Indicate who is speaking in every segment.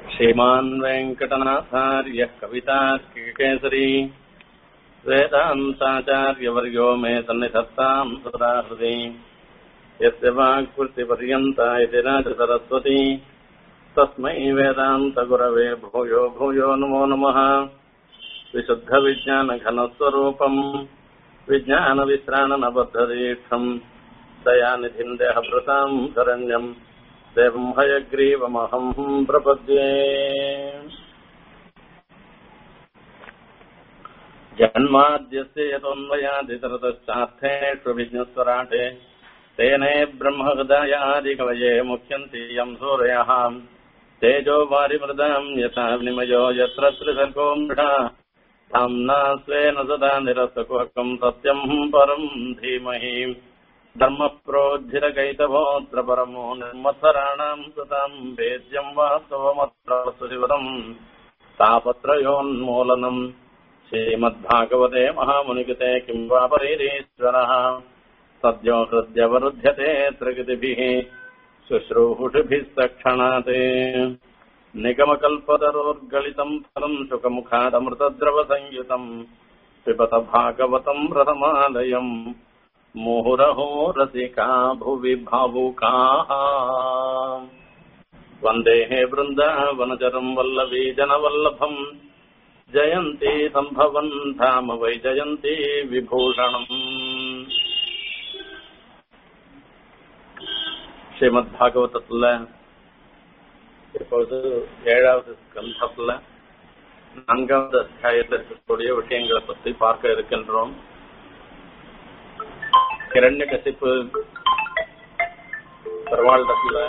Speaker 1: श्रीमान् वेङ्कटनाथार्यः कवितार्किकेसरी वेदान्ताचार्यवर्यो मे सन्निधत्ताम् सदा हृदि यस्य वाक्कृतिपर्यन्ता इति राजसरस्वती तस्मै वेदान्तगुरवे भूयो भूयो नमो नमः विशुद्धविज्ञानघनस्वरूपम् विज्ञानविश्राणनबद्धदीक्षम् दयानिधिम् देहभृताम् शरण्यम् देवम् हयग्रीवमहम् प्रपद्ये जन्माद्यस्य यतोऽन्वयादितरतश्चार्थेषु विज्ञस्वराटे तेने ब्रह्महृदयादिकवये मुख्यन्ति यम् सूरयः तेजो वारिमृदाम् यथा विनिमयो यत्र त्रिसर्गो मृढा धाम्ना स्वेन सदा निरस्तकुहकम् सत्यम् परम् धीमहि धर्मप्रोज्झिरकैतभोऽत्र परमो निर्मत्सराणाम् सताम् वेद्यम् वास्तवमत्र सुशिवरम् तापत्रयोन्मूलनम् श्रीमद्भागवते महामुनिकृते किम् वा परीरीश्वरः सद्यो हृद्यवरुध्यते त्रिगतिभिः शुश्रूषुभिः सक्षणात् निगमकल्पतरोर्गलितम् फलम् सुखमुखादमृतद्रवसंयुतम् पिबत भागवतम् रथमालयम् मुहुरहो रसिका भुवि भावुकाः वन्देः वृन्दावनचरम् वल्लवी जनवल्लभम् ஜெயந்தி சம்பவன் தாம வை ஜெயந்தி விபூஷணம் ஸ்ரீமத் பாகவதத்துல இப்பொழுது ஏழாவது ஸ்கந்தத்துல நான்காவது அத்தியாயத்தில் இருக்கக்கூடிய விஷயங்களை பற்றி பார்க்க இருக்கின்றோம் கிரண்ய கசிப்பு பெருமாளிடத்துல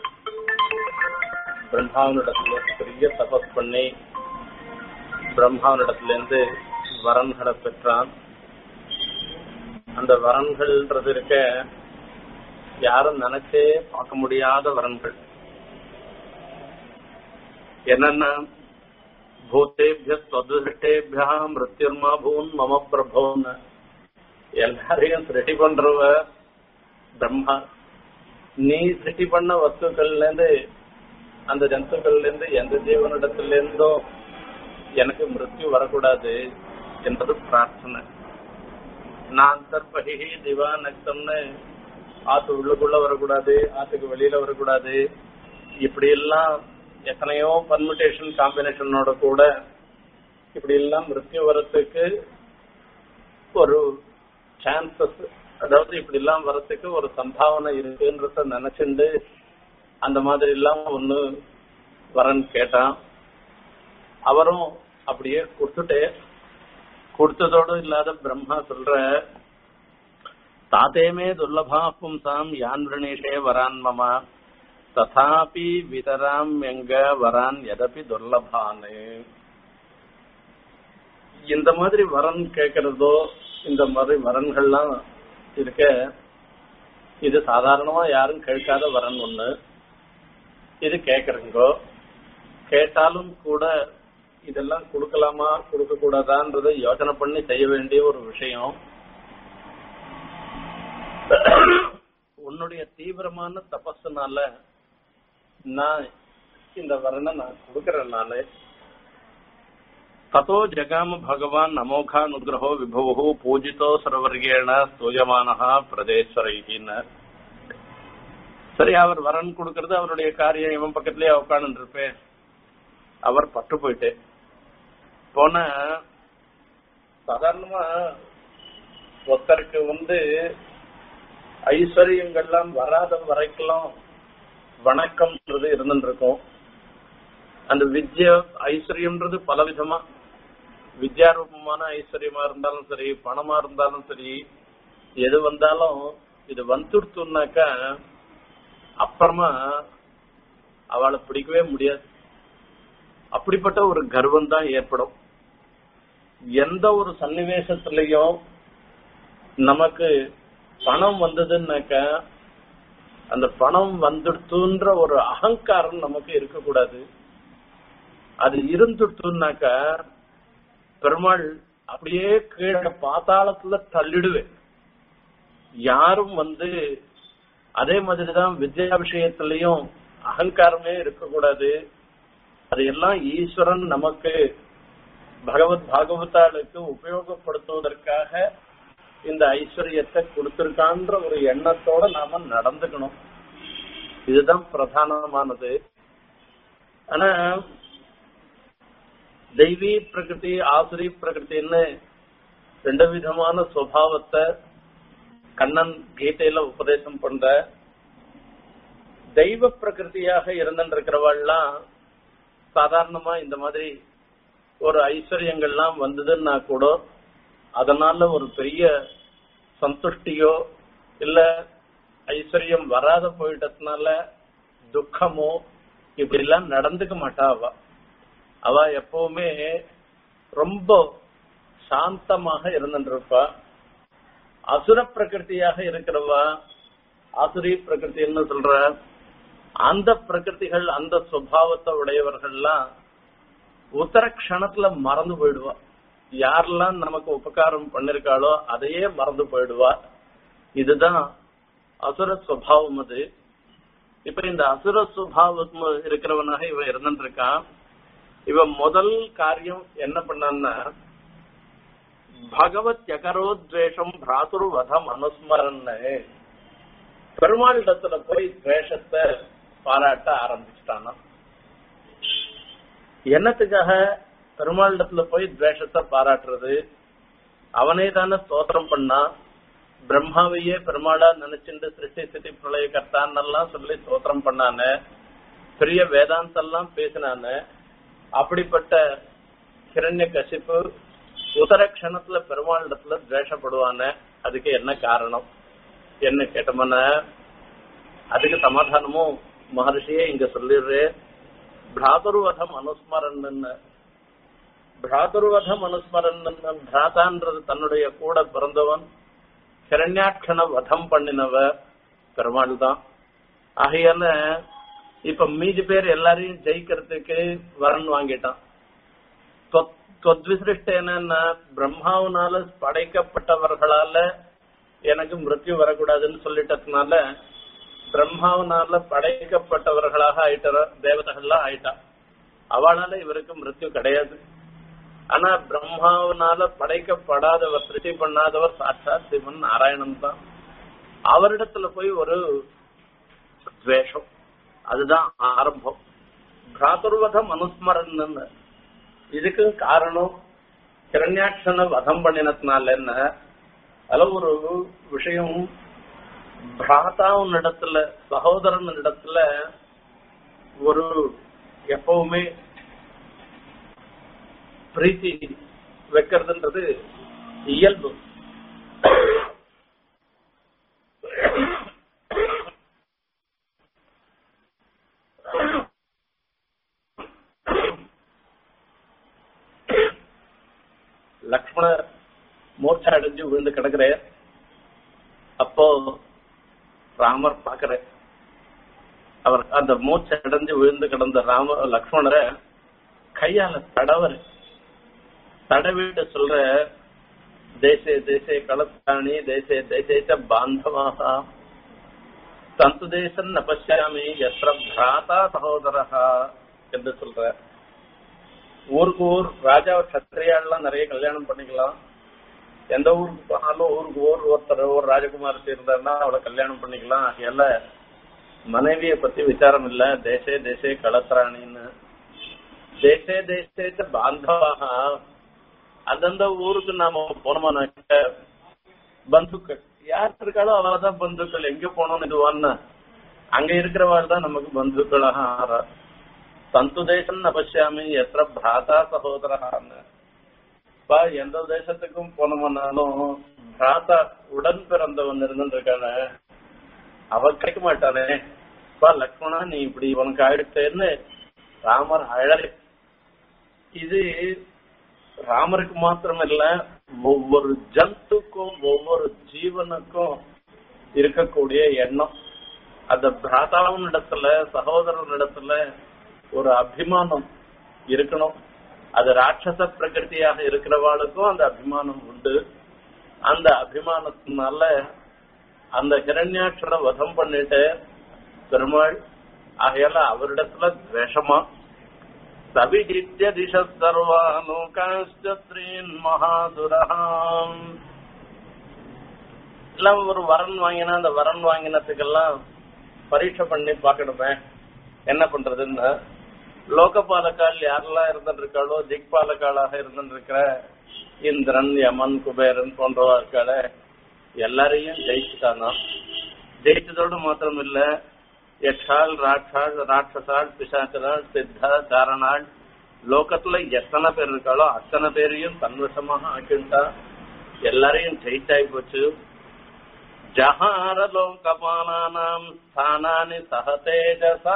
Speaker 1: பிரம்மாவனிடத்துல பெரிய தபஸ் பண்ணி பிரம்மாவனிடத்திலிருந்து வரன்களை பெற்றான் அந்த வரன்கள்ன்றது இருக்க யாரும் நினைச்சே பார்க்க முடியாத வரன்கள் என்னன்னா பூத்தேபிய ஸ்வதுஷ்டேபியா மிருத்யுர்மா பூன் மம பிரபோன்னு எல்லாரையும் சிருஷ்டி பண்றவ பிரம்மா நீ சிருஷ்டி பண்ண வஸ்துக்கள்ல இருந்து அந்த ஜந்துக்கள்ல இருந்து எந்த ஜீவனிடத்துல இருந்தும் எனக்கு மிருத்யு வரக்கூடாது என்பது பிரார்த்தனை நான் தற்பகி திவா நக்தம்னு ஆத்து உள்ளுக்குள்ள வரக்கூடாது ஆத்துக்கு வெளியில வரக்கூடாது இப்படி எல்லாம் எத்தனையோ பர்முடேஷன் காம்பினேஷனோட கூட இப்படி எல்லாம் மிருத்யு வரத்துக்கு ஒரு சான்சஸ் அதாவது இப்படி எல்லாம் வரத்துக்கு ஒரு சம்பாவனை இருக்குன்றத நினைச்சுண்டு அந்த மாதிரி எல்லாம் ஒண்ணு வரன் கேட்டான் அவரும் அப்படியே கொடுத்துட்டே கொடுத்ததோடு இல்லாத பிரம்மா சொல்ற தாத்தேமே துர்லபா பும்சாம் யான் விரணீஷே வரான் மமா ததாபி விதராம் எங்க வரான் எதப்பி துர்லபானு இந்த மாதிரி வரன் கேட்கறதோ இந்த மாதிரி வரன்கள்லாம் இருக்க இது சாதாரணமா யாரும் கேட்காத வரன் ஒண்ணு இது கேக்குறீங்கோ கேட்டாலும் கூட இதெல்லாம் கொடுக்கலாமா கொடுக்க கூடாதான்றதை யோசனை பண்ணி செய்ய வேண்டிய ஒரு விஷயம் உன்னுடைய தீவிரமான தபஸுனால நான் இந்த வரனை நான் கொடுக்கறேன் நானு ததோ ஜகாம பகவான் அமோகானுகிரகோ விபவோ பூஜிதோ சர்வர்கேண ஸ்தூயமானஹா பிரதேஸ்வரைகின்னு சரி அவர் வரன் கொடுக்கறது அவருடைய காரியம் இவன் பக்கத்திலேயே உட்காந்து இருப்பேன் அவர் பட்டு போயிட்டு போன சாதாரணமா ஒருத்தருக்கு வந்து ஐஸ்வர்யங்கள்லாம் வராத வரைக்கும் வணக்கம்ன்றது இருந்துட்டு இருக்கும் அந்த வித்யா ஐஸ்வர்யம்ன்றது பல விதமா வித்யாரூபமான ஐஸ்வர்யமா இருந்தாலும் சரி பணமா இருந்தாலும் சரி எது வந்தாலும் இது வந்துடுத்துனாக்கா அப்புறமா அவளை பிடிக்கவே முடியாது அப்படிப்பட்ட ஒரு கர்வம் தான் ஏற்படும் எந்த ஒரு சன்னிவேசத்திலையும் நமக்கு பணம் வந்ததுன்னாக்க அந்த பணம் வந்துடுத்துன்ற ஒரு அகங்காரம் நமக்கு இருக்கக்கூடாது அது இருந்துட்டுனாக்க பெருமாள் அப்படியே கீழே பாதாளத்துல தள்ளிடுவேன் யாரும் வந்து அதே மாதிரிதான் வித்யா விஷயத்திலையும் அகங்காரமே இருக்கக்கூடாது அது அது எல்லாம் ஈஸ்வரன் நமக்கு பகவத் பாகவதாளுக்கு உபயோகப்படுத்துவதற்காக இந்த ஐஸ்வர்யத்தை கொடுத்திருக்கான்ற ஒரு எண்ணத்தோட நாம நடந்துக்கணும் இதுதான் பிரதானமானது ஆனா தெய்வீ பிரகிருதி ஆசுரி பிரகிருத்தின்னு ரெண்டு விதமான சுவாவத்தை கண்ணன் கீதையில உபதேசம் பண்ற தெய்வ பிரகிருதியாக இருந்திருக்கிறவாள்லாம் சாதாரணமா இந்த மாதிரி ஒரு ஐஸ்வர்யங்கள்லாம் வந்ததுன்னா கூட அதனால ஒரு பெரிய சந்துஷ்டியோ இல்ல ஐஸ்வர்யம் வராத போயிட்டதுனால துக்கமோ இப்படி எல்லாம் நடந்துக்க மாட்டா அவ அவ எப்பவுமே ரொம்ப சாந்தமாக இருந்துருப்பா அசுர பிரகிருதியாக இருக்கிறவா ஆசுரி பிரகிருத்தின்னு சொல்ற அந்த பிரகிருதிகள் அந்த சுபாவத்தை உடையவர்கள்லாம் உத்தர க்ஷணத்துல மறந்து போயிடுவா யாரெல்லாம் நமக்கு உபகாரம் பண்ணிருக்காளோ அதையே மறந்து போயிடுவா இதுதான் அசுர சுவாவம் அது இப்ப இந்த அசுர சுபாவம் இருக்கிறவனாக இவன் இருந்துருக்கான் இவன் முதல் காரியம் என்ன பண்ணான்னா பகவத் யகரோத்வேஷம் பிராதுரு வதம் அனுஸ்மரன்னு பெருமாளிடத்துல போய் துவேஷத்தை பாராட்ட ஆரம்பிச்சிட்டானா என்னத்துக்காக பெருமாளிடத்துல போய் துவேஷத்தை பாராட்டுறது அவனே தானே ஸ்தோத்திரம் பண்ணா பிரம்மாவையே பெருமாளா நினைச்சுட்டு சிருஷ்டி ஸ்திதி பிரளய கர்த்தான்னெல்லாம் சொல்லி ஸ்தோத்திரம் பண்ணானே பெரிய வேதாந்தெல்லாம் பேசினானே அப்படிப்பட்ட கிரண்ய கசிப்பு உத்தர க்ஷணத்துல பெருமாளிடத்துல துவேஷப்படுவானே அதுக்கு என்ன காரணம் என்ன கேட்டோம்னா அதுக்கு சமாதானமும் மகர்ஷியே இங்க சொல்லிடுறே பிராதுர்வதம் அனுஸ்மரன்னு பிராதுர்வதம் அனுஸ்மரன் பிராதான்றது தன்னுடைய கூட பிறந்தவன் கிரண்யாட்சண வதம் பண்ணினவ பெருமாள் தான் ஆகையால இப்ப மீதி பேர் எல்லாரையும் ஜெயிக்கிறதுக்கு வரன் வாங்கிட்டான் தொத்விசிருஷ்ட என்னன்னா பிரம்மாவனால படைக்கப்பட்டவர்களால எனக்கு மிருத்யு வரக்கூடாதுன்னு சொல்லிட்டதுனால பிரம்மாவனால படைக்கப்பட்டவர்களாக ஆயிட்ட தேவதைகள்லாம் ஆயிட்டா அவளால இவருக்கு மிருத்யு கிடையாது ஆனா பிரம்மாவனால படைக்கப்படாதவர் சிருஷ்டி பண்ணாதவர் சாட்சாத் சிவன் நாராயணன் தான் அவரிடத்துல போய் ஒரு துவேஷம் அதுதான் ஆரம்பம் பிராதுர்வதம் அனுஸ்மரன் இதுக்கு காரணம் கிரண்யாட்சனை வதம் பண்ணினதுனால என்ன அதுல ஒரு விஷயம் பிராதாவின் இடத்துல சகோதரன் இடத்துல ஒரு எப்பவுமே பிரீத்தி வைக்கிறதுன்றது இயல்பு லக்ஷ்மணர் மூர்ச்சை அடைஞ்சு விழுந்து கிடக்குற அப்போ ராமர் பாக்குற அவர் அந்த மூச்சை அடைஞ்சு விழுந்து கிடந்த ராம லக்ஷ்மணரை கையால தடவர் தடவிட்டு சொல்ற தேசே தேசே களத்தாணி தேசே தேசேச்ச பாந்தவாக தந்து தேசம் நபசியாமி எத்திர பிராதா சகோதரா என்று சொல்ற ஊருக்கு ஊர் ராஜா சத்திரியாள்லாம் நிறைய கல்யாணம் பண்ணிக்கலாம் எந்த ஊருக்கு போனாலும் ஊருக்கு ஊர் ஒருத்தர் ஒரு ராஜகுமாரத்தி இருந்தாருன்னா அவளை கல்யாணம் பண்ணிக்கலாம் ஆகையால மனைவிய பத்தி விசாரம் இல்ல தேசே தேசே களத்திராணின்னு தேசே தேசே பாந்தவாக அந்தந்த ஊருக்கு நாம போனோம்னாக்க பந்துக்கள் யார் இருக்காளோ அவதான் பந்துக்கள் எங்க போனோம் இதுவான்னு அங்க இருக்கிறவாள் தான் நமக்கு பந்துக்களாக ஆறா தந்து தேசம் நபசியாமி எத்திர பிராதா சகோதரகான்னு பா எந்த தேசத்துக்கும் போனோம்னாலும் பிராதா உடன் பிறந்தவன் இருந்துருக்கான அவ கிடைக்க மாட்டானே பா லக்ஷ்மணா நீ இப்படி உனக்கு ஆயிடுச்சேன்னு ராமர் அழறு இது ராமருக்கு மாத்திரம் இல்ல ஒவ்வொரு ஜந்துக்கும் ஒவ்வொரு ஜீவனுக்கும் இருக்கக்கூடிய எண்ணம் அந்த பிராதாவின் இடத்துல சகோதரன் இடத்துல ஒரு அபிமானம் இருக்கணும் அது ராட்சச பிரகிருதியாக இருக்கிறவாளுக்கும் அந்த அபிமானம் உண்டு அந்த அபிமானத்தினால அந்த ஹிரண்யாட்சர வதம் பண்ணிட்டு பெருமாள் ஆகையால அவரிடத்துல துவேஷமா சவிஜித்ய திச சர்வானுகாஸ்திரீன் மகாசுரஹாம் எல்லாம் ஒரு வரன் வாங்கினா அந்த வரன் வாங்கினதுக்கெல்லாம் பரீட்சை பண்ணி பார்க்கணுமே என்ன பண்றதுன்னு லோகபாலக்கால் யாரெல்லாம் இருந்துருக்காளோ திக்பாலக்காளாக இருந்துருக்கிற இந்திரன் யமன் குபேரன் போன்றவர்கள எல்லாரையும் ஜெயிச்சுட்டானா ஜெயிச்சதோடு மாத்திரம் இல்ல யக்ஷால் ராட்சாள் ராட்சசாள் பிசாச்சராள் சித்தா தாரணாள் லோகத்துல எத்தனை பேர் இருக்காளோ அத்தனை பேரையும் தன்வசமாக ஆக்கிட்டா எல்லாரையும் ஜெயிச்சாய் போச்சு ஜஹார லோகபாலானாம் ஸ்தானானி சக தேஜசா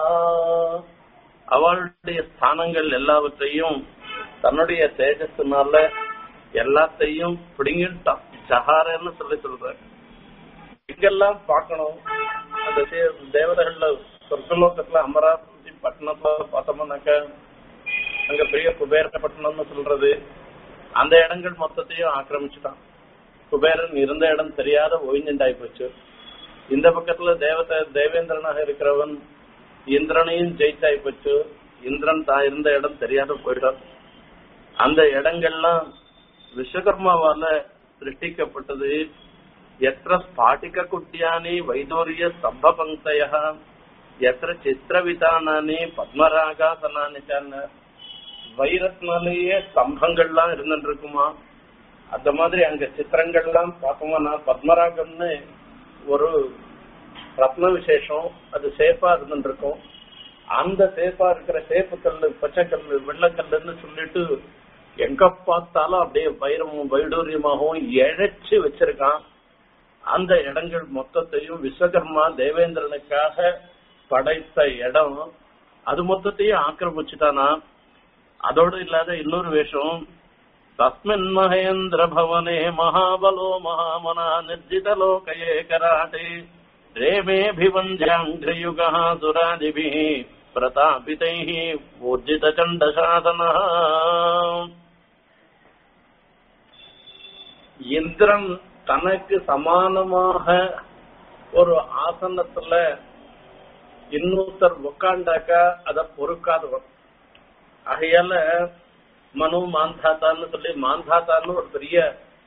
Speaker 1: அவளுடைய ஸ்தானங்கள் எல்லாவற்றையும் தன்னுடைய தேஜஸ்னால எல்லாத்தையும் பிடுங்கிட்டான் ஜஹாரன்னு சொல்லி சொல்ற எங்கெல்லாம் பார்க்கணும் அந்த தே- தேவதைகள்ல சொர்க்கலோகத்துல அமராவதி பட்டணத்துல பார்த்தோம்னாக்க அங்க பெரிய குபேரப்பட்டினம்னு சொல்றது அந்த இடங்கள் மொத்தத்தையும் ஆக்கிரமிச்சுட்டான் குபேரன் இருந்த இடம் தெரியாத ஒய்ஞ்சாய் போச்சு இந்த பக்கத்துல தேவதை தேவேந்திரனாக இருக்கிறவன் இந்திரனையும் ஜெயிச்சாய் போச்சு இந்திரன் தான் இருந்த இடம் தெரியாத போயிடும் அந்த இடங்கள்லாம் விஸ்வகர்மாவால சிருஷ்டிக்கப்பட்டது எത്ര ஸ்பாட்டிக குட்டியானி வைதூரிய ஸ்தம்ப பங்கய எത്ര சித்திரவிதானானி பத்மராகாசனானி வைரத்தினாலேயே ஸ்தம்பங்கள்லாம் இருந்துட்டு இருக்குமா அந்த மாதிரி அங்க சித்திரங்கள்லாம் பார்த்தோம்னா பத்மராகம்னு ஒரு ரத்ன விசேஷம் அது சேஃபா இருந்துட்டு இருக்கும் அந்த சேஃபா இருக்கிற சேப்பு கல்லு பச்சைக்கல்லு வெள்ளக்கல்லுன்னு சொல்லிட்டு எங்க பார்த்தாலும் அப்படியே வைரமும் வைடூரியமாகவும் இழைச்சு வச்சிருக்கான் அந்த இடங்கள் மொத்தத்தையும் விஸ்வகர்மா தேவேந்திரனுக்காக படைத்த இடம் அது மொத்தத்தையும் ஆக்கிரமிச்சுட்டானா அதோடு இல்லாத இன்னொரு விஷயம் தஸ்மின் மகேந்திர பவனே மகாபலோ மகாமனா நிர்ஜித லோகயே கராட்டே ரேமேபிவந்தியாங்கிரயுகா சுராதிபி பிரதாபிதை ஊர்ஜித சண்டசாசன இந்திரன் தனக்கு சமானமாக ஒரு ஆசனத்துல இன்னொருத்தர் உட்காண்டாக்கா அத பொறுக்காதவன் ஆகையால மனு மாந்தாத்தான்னு சொல்லி மாந்தாத்தான்னு ஒரு பெரிய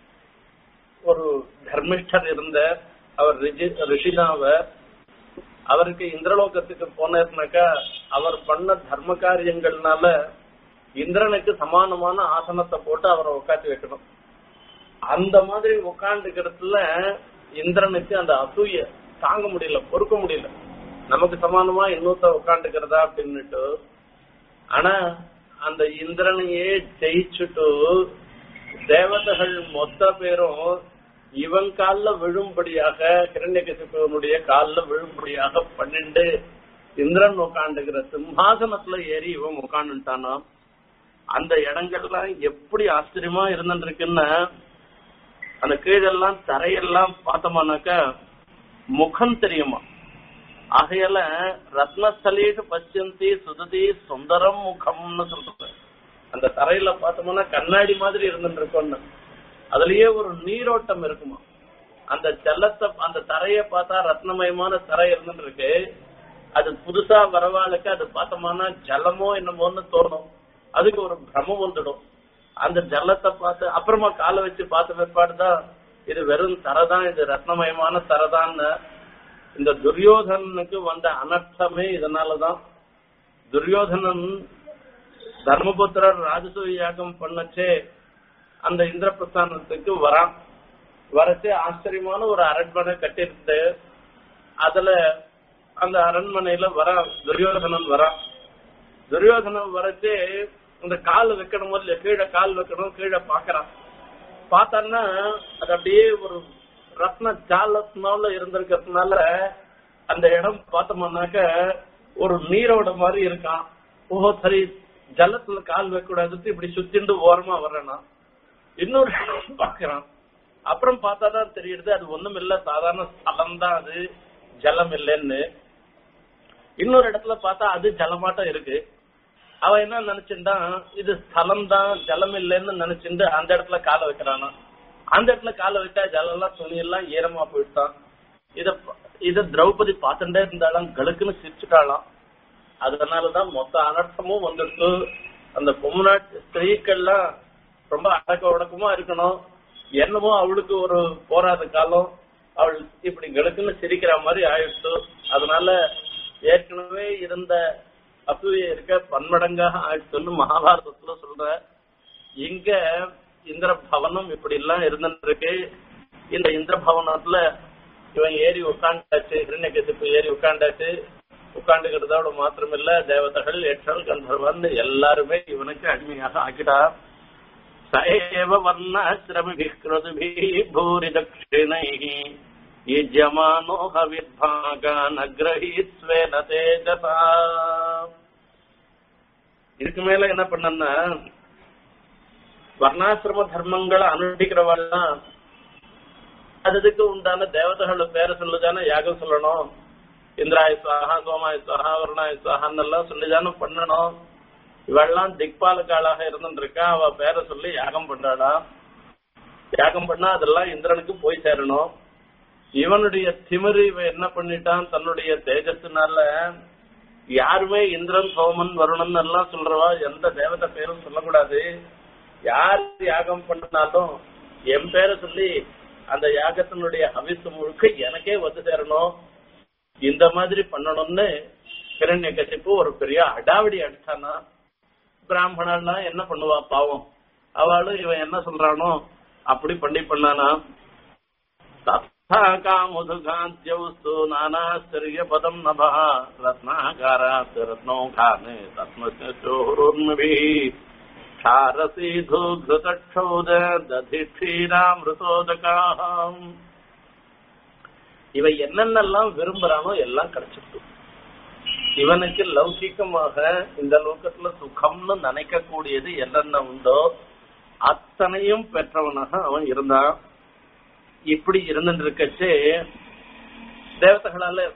Speaker 1: ஒரு தர்மிஷ்டர் இருந்த அவர் ரிஜி- ரிஷிதாவ அவருக்கு இந்திரலோகத்துக்கு போனாருனாக்கா அவர் பண்ண தர்ம காரியங்கள்னால இந்திரனுக்கு சமானமான ஆசனத்தை போட்டு அவரை உட்காந்து வைக்கணும் அந்த மாதிரி உட்காந்துக்கிறதுல இந்திரனுக்கு அந்த அசூய தாங்க முடியல பொறுக்க முடியல நமக்கு சமானமா இன்னொருத்த உட்காந்துக்கிறதா அப்படின்னுட்டு ஆனா அந்த இந்திரனையே ஜெயிச்சுட்டு தேவதைகள் மொத்த பேரும் இவன் கால்ல விழும்படியாக கிரண்யகசிபனுடைய கால்ல விழும்படியாக பன்னெண்டு இந்திரன் உட்காந்துக்கிற சிம்ஹாசனத்துல ஏறி இவன் உட்காந்துட்டானா அந்த இடங்கள்லாம் எப்படி ஆச்சரியமா இருந்துருக்குன்னா அந்த கீழெல்லாம் தரையெல்லாம் பார்த்தோம்னாக்கா முகம் தெரியுமா ஆகையால ரத்னஸ்தலீட்டு பச்சந்தி சுததி சுந்தரம் முகம்னு சொல்றது அந்த தரையில பார்த்தோம்னா கண்ணாடி மாதிரி இருந்துட்டு இருக்கோம்னு அதுலயே ஒரு நீரோட்டம் இருக்குமா அந்த ஜலத்தை அந்த தரையை பார்த்தா ரத்னமயமான தரை இருந்துட்டு இருக்கு அது புதுசா வரவாளுக்கு அது பார்த்தோம்னா ஜலமோ என்னமோன்னு தோணும் அதுக்கு ஒரு பிரமம் வந்துடும் அந்த ஜலத்தை பார்த்து அப்புறமா காலை வச்சு பார்த்த பிற்பாடுதான் இது வெறும் தரதான் இது ரத்னமயமான தரதான்னு இந்த துரியோதனனுக்கு வந்த அனர்த்தமே இதனாலதான் துரியோதனன் தர்மபுத்திரர் ராஜசூய யாகம் பண்ணச்சே அந்த இந்திரபிரஸ்தானத்துக்கு வரான் வரச்சு ஆச்சரியமான ஒரு அரண்மனை கட்டியிருந்து அதுல அந்த அரண்மனையில வரான் துரியோதனன் வரான் துரியோதனன் வரச்சு இந்த கால் வைக்கணும் இல்ல கீழே கால் வைக்கணும் கீழே பாக்குறான் பார்த்தான்னா அது அப்படியே ஒரு ரத்ன ஜாலத்தினால இருந்திருக்கிறதுனால அந்த இடம் பார்த்தோம்னாக்க ஒரு நீரோட மாதிரி இருக்கான் ஓஹோ சரி ஜலத்துல கால் வைக்க கூடாதுன்னு இப்படி சுத்திண்டு ஓரமா வர்றேனா இன்னொரு இடம் பாக்குறான் அப்புறம் பார்த்தாதான் தெரியுது அது ஒண்ணும் இல்ல சாதாரண ஸ்தலம் தான் அது ஜலம் இல்லைன்னு இன்னொரு இடத்துல பார்த்தா அது ஜலமாட்டம் இருக்கு அவன் என்ன நினைச்சுட்டான் இது ஸ்தலம் தான் ஜலம் இல்லைன்னு நினைச்சுட்டு அந்த இடத்துல காலை வைக்கிறானா அந்த இடத்துல காலை வச்சா ஜலம் எல்லாம் துணி எல்லாம் ஈரமா போயிட்டான் இத இத திரௌபதி பார்த்துட்டே இருந்தாலும் கழுக்குன்னு சிரிச்சுட்டாளாம் அதனாலதான் மொத்த அனர்த்தமும் வந்துட்டு அந்த பொம்நாட்டு ஸ்திரீக்கள்லாம் ரொம்ப அடக்க உடக்கமா இருக்கணும் என்னமோ அவளுக்கு ஒரு போராத காலம் அவள் இப்படி கெடுக்குன்னு சிரிக்கிற மாதிரி ஆயிடுச்சு அதனால ஏற்கனவே இருந்த அசூய இருக்க பன்மடங்காக ஆயிடுச்சுன்னு மகாபாரதத்துல சொல்ற இங்க இந்திர பவனம் இப்படி எல்லாம் இருந்துருக்கு இந்த இந்திர பவனத்துல இவன் ஏறி உட்காண்டாச்சு ஹிரண்யகசிப்பு ஏறி உட்காண்டாச்சு உட்காந்துக்கிறதோட மாத்திரமில்ல தேவதைகள் எற்றல் கந்தர்வன் எல்லாருமே இவனுக்கு அடிமையாக ஆக்கிட்டா சயேவ வர்ணாசிரமிபிः கிருதுபிः பூரி தட்சிணைः யுஜ்யமானோ ஹவிர்பாகான் அக்ரஹீத்வேன தேஜசா இதுக்கு மேல என்ன பண்ணன்னா வர்ணாசிரம தர்மங்களை அனுஷ்டிக்கிறவெல்லாம் அதுக்கு உண்டான தேவதைகள் பேரை சொல்லுதானே யாகம் சொல்லணும் இந்திராய சுவாகா சோமாய சுவாகா வருணாய சுவாகான்னு எல்லாம் சொல்லிதானே பண்ணணும் இவெல்லாம் திக்பாலக்காளாக இருந்துருக்கா அவ பேரை சொல்லி யாகம் பண்றாடா யாகம் பண்ணா அதெல்லாம் இந்திரனுக்கு போய் சேரணும் இவனுடைய திமிரு இவன் என்ன பண்ணிட்டான் தன்னுடைய தேஜஸ்னால யாருமே இந்திரன் சோமன் வருணன் எல்லாம் சொல்றவா எந்த தேவதை பேரும் சொல்லக்கூடாது யார் யாகம் பண்ணாலும் என் பேரை சொல்லி அந்த யாகத்தினுடைய ஹவிசு முழுக்க எனக்கே வந்து சேரணும் இந்த மாதிரி பண்ணணும்னு கிரண்ய கசிப்பு ஒரு பெரிய அடாவடி அடிச்சானா பிராமணர்லாம் என்ன பண்ணுவா பாவம் அவளும் இவன் என்ன சொல்றானோ அப்படி பண்ணி பண்ணானா தத்தா காமுதுகாத்யவஸ்து நானாஸ்திரிய பதம் நபா ரத்னாகாராத் ரத்னோகானே தத்மஸ்யோர்மிபி க்ஷாரசீது கிருதக்ஷோத ததி க்ஷீராமிருதோதகாம் இவன் என்னென்னலாம் விரும்புறானோ எல்லாம் கிடைச்சிருக்கு இவனுக்கு லௌகிகமாக இந்த லோகத்துல சுகம்னு நினைக்கக்கூடியது என்னென்ன உண்டோ அத்தனையும் பெற்றவனாக அவன் இருந்தான் இப்படி இருந்துட்டு இருக்கச்சே தேவதைகளால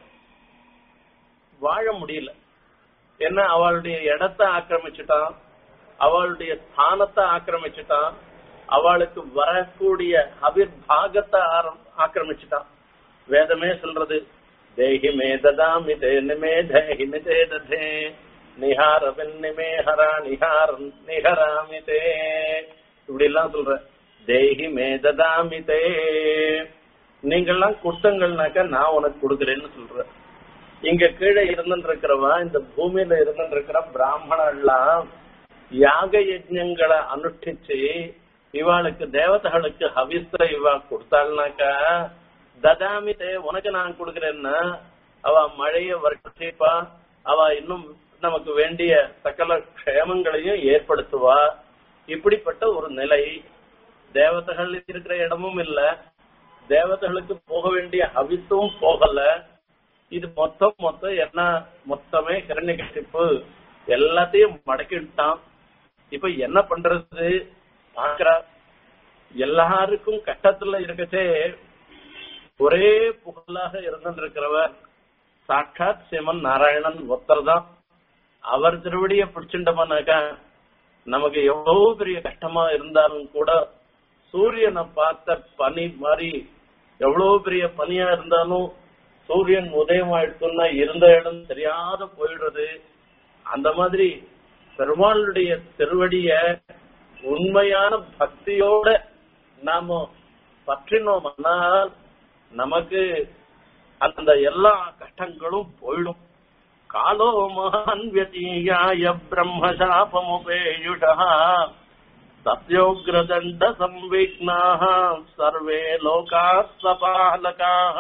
Speaker 1: வாழ முடியல ஏன்னா அவளுடைய இடத்தை ஆக்கிரமிச்சுட்டான் அவளுடைய ஸ்தானத்தை ஆக்கிரமிச்சுட்டான் அவளுக்கு வரக்கூடிய அபிர்பாகத்தை ஆக்கிரமிச்சுட்டான் வேதமே சொல்றது தேஹி மே ததாமி தே நிமே தேஹி மிதே ததே நிஹார நிமே ஹரா நிஹார நிஹராமி தே இப்படி எல்லாம் சொல்ற தேஹி மே ததாமி தே நீங்கெல்லாம் கொடுத்தங்கள்னாக்கா நான் உனக்கு கொடுக்குறேன்னு சொல்ற இங்க கீழே இருந்துட்டு இருக்கிறவா இந்த பூமியில இருந்துட்டு இருக்கிற பிராமணர்லாம் யாக யஜ்யங்களை அனுஷ்டிச்சு இவாளுக்கு தேவதைகளுக்கு ஹவிஸ்த இவா கொடுத்தாள்னாக்கா ததாமி தே உனக்கு நான் கொடுக்கிறேன்னா அவ மழைய வர்ஷிப்பா அவ இன்னும் நமக்கு வேண்டிய சகல க்ஷேமங்களையும் ஏற்படுத்துவா இப்படிப்பட்ட ஒரு நிலை தேவதைகள் இருக்கிற இடமும் இல்ல தேவதைகளுக்கு போக வேண்டிய ஹவிஸும் போகல இது மொத்தம் மொத்தம் என்ன மொத்தமே கிரண்யகசிப்பு எல்லாத்தையும் மடக்கிட்டான் இப்ப என்ன பண்றது பாக்குறா எல்லாருக்கும் கஷ்டத்துல இருக்கச்சே ஒரே புகழாக இருந்திருக்கிறவர் சாட்சாத் சிவன் நாராயணன் ஒருத்தர் தான் அவர் திருவடிய பிடிச்சிட்டோம்னாக்கா நமக்கு எவ்வளவு பெரிய கஷ்டமா இருந்தாலும் கூட சூரியனை பார்த்த பனி மாதிரி எவ்வளவு பெரிய பனியா இருந்தாலும் சூரியன் உதயம் ஆயிடுச்சுன்னா இருந்த இடம் தெரியாத போயிடுறது அந்த மாதிரி பெருமாளுடைய திருவடிய உண்மையான பக்தியோட நாம பற்றினோம்னால் நமக்கு அந்த எல்லா கஷ்டங்களும் போயிடும் காலோ மகான் வியதீயாய பிரம்மசாபமுபேயுஷா சத்யோக்ரதண்ட சம்விக்னாः சர்வே லோகாः சபாலகாः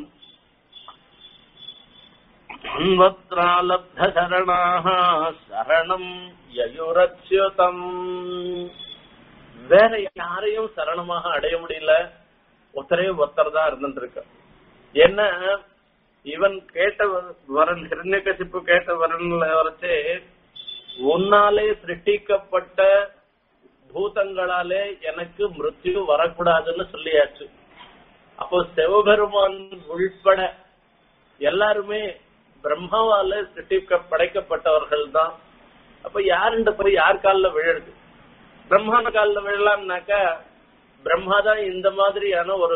Speaker 1: சரணாக சரணம் யயுரச்சுதம் வேற யாரையும் சரணமாக அடைய முடியல ஒருத்தரே ஒருத்தர் தான் இருந்துட்டு இருக்க என்ன இவன் கேட்ட வரன் ஹிரண்யகசிப்பு கேட்ட வரன் வரைச்சே உன்னாலே சிருஷ்டிக்கப்பட்ட பூதங்களாலே எனக்கு மிருத்யு வரக்கூடாதுன்னு சொல்லியாச்சு அப்போ சிவபெருமான் உள்பட எல்லாருமே பிரம்மாவால சிருஷ்டிக்க படைக்கப்பட்டவர்கள் தான் அப்ப யாருன்ற போய் யார் காலில் விழுது பிரம்மான காலில் விழலாம்னாக்கா பிரம்மா தான் இந்த மாதிரியான ஒரு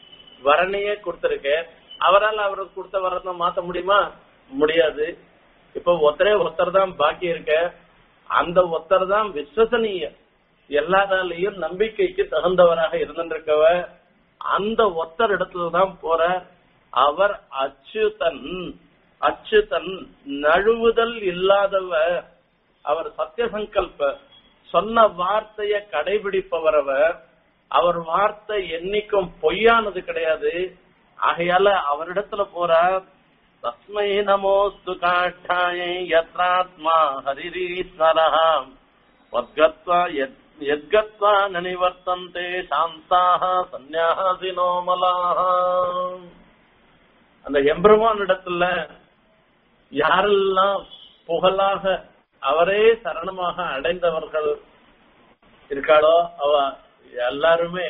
Speaker 1: வரணையே கொடுத்திருக்க அவரால் அவருக்கு கொடுத்த வரத்தை மாத்த முடியுமா முடியாது இப்ப ஒருத்தரே ஒருத்தர் தான் பாக்கி இருக்க அந்த ஒருத்தர் தான் விஸ்வசனீய எல்லாராலையும் நம்பிக்கைக்கு தகுந்தவராக இருந்திருக்கவ அந்த ஒத்தர் இடத்துல தான் போற அவர் அச்சுதன் அச்சுதன் நழுவுதல் இல்லாதவ அவர் சத்திய சங்கல்ப சொன்ன வார்த்தைய கடைபிடிப்பவர் அவர் அவர் வார்த்தை என்னைக்கும் பொய்யானது கிடையாது ஆகையால அவரிடத்துல போற தஸ்மை நமோஸ்து காட்டாய யத்ராத்மா ஹரிரீஸ்வரஹா வத்கத்வா யத்கத்வா நனிவர்த்தந்தே சாந்தாக சந்நியாசினோ மலாக அந்த எம்பெருமான் இடத்துல யாரெல்லாம் புகழாக அவரே சரணமாக அடைந்தவர்கள் இருக்காளோ அவ எல்லாருமே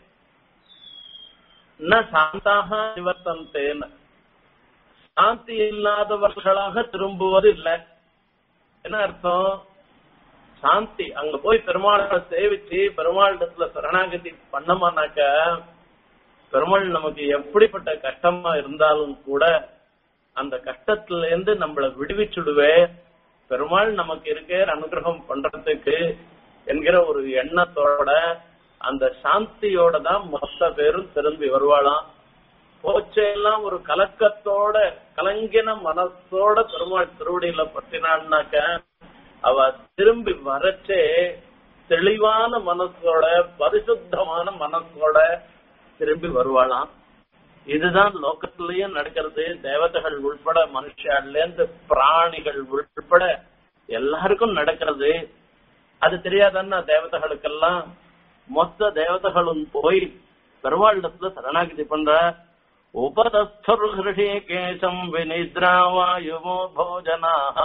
Speaker 1: ந சாந்தாக நிவர்த்தந்தேன்னு சாந்தி இல்லாதவர்களாக திரும்புவது இல்லை என்ன அர்த்தம் சாந்தி அங்க போய் பெருமாளை சேவிச்சு பெருமாளிடத்துல சரணாகதி பண்ணமானாக்க பெருமாள் நமக்கு எப்படிப்பட்ட கஷ்டமா இருந்தாலும் கூட அந்த கஷ்டத்துல இருந்து நம்மளை விடுவிச்சுடுவே பெருமாள் நமக்கு இருக்கே அனுகிரகம் பண்றதுக்கு என்கிற ஒரு எண்ணத்தோட அந்த சாந்தியோட தான் மொத்த பேரும் திரும்பி வருவாளாம் போச்செல்லாம் ஒரு கலக்கத்தோட கலங்கின மனசோட பெருமாள் திருவடியில பற்றினான்னாக்க அவ திரும்பி வரச்சே தெளிவான மனசோட பரிசுத்தமான மனசோட திரும்பி வருவாளாம் இதுதான் லோகத்திலயும் நடக்கிறது தேவதைகள் உள்பட மனுஷால இருந்து பிராணிகள் உள்பட எல்லாருக்கும் நடக்கிறது அது தெரியாதன்னா தேவதைகளுக்கெல்லாம் மொத்த தேவதைகளும் போய் பெருவாளிடத்துல சரணாகிதி பண்ற உபதஸ்தர் ஹிருஷிகேசம் வினித்ராவாயுவோ போஜனாக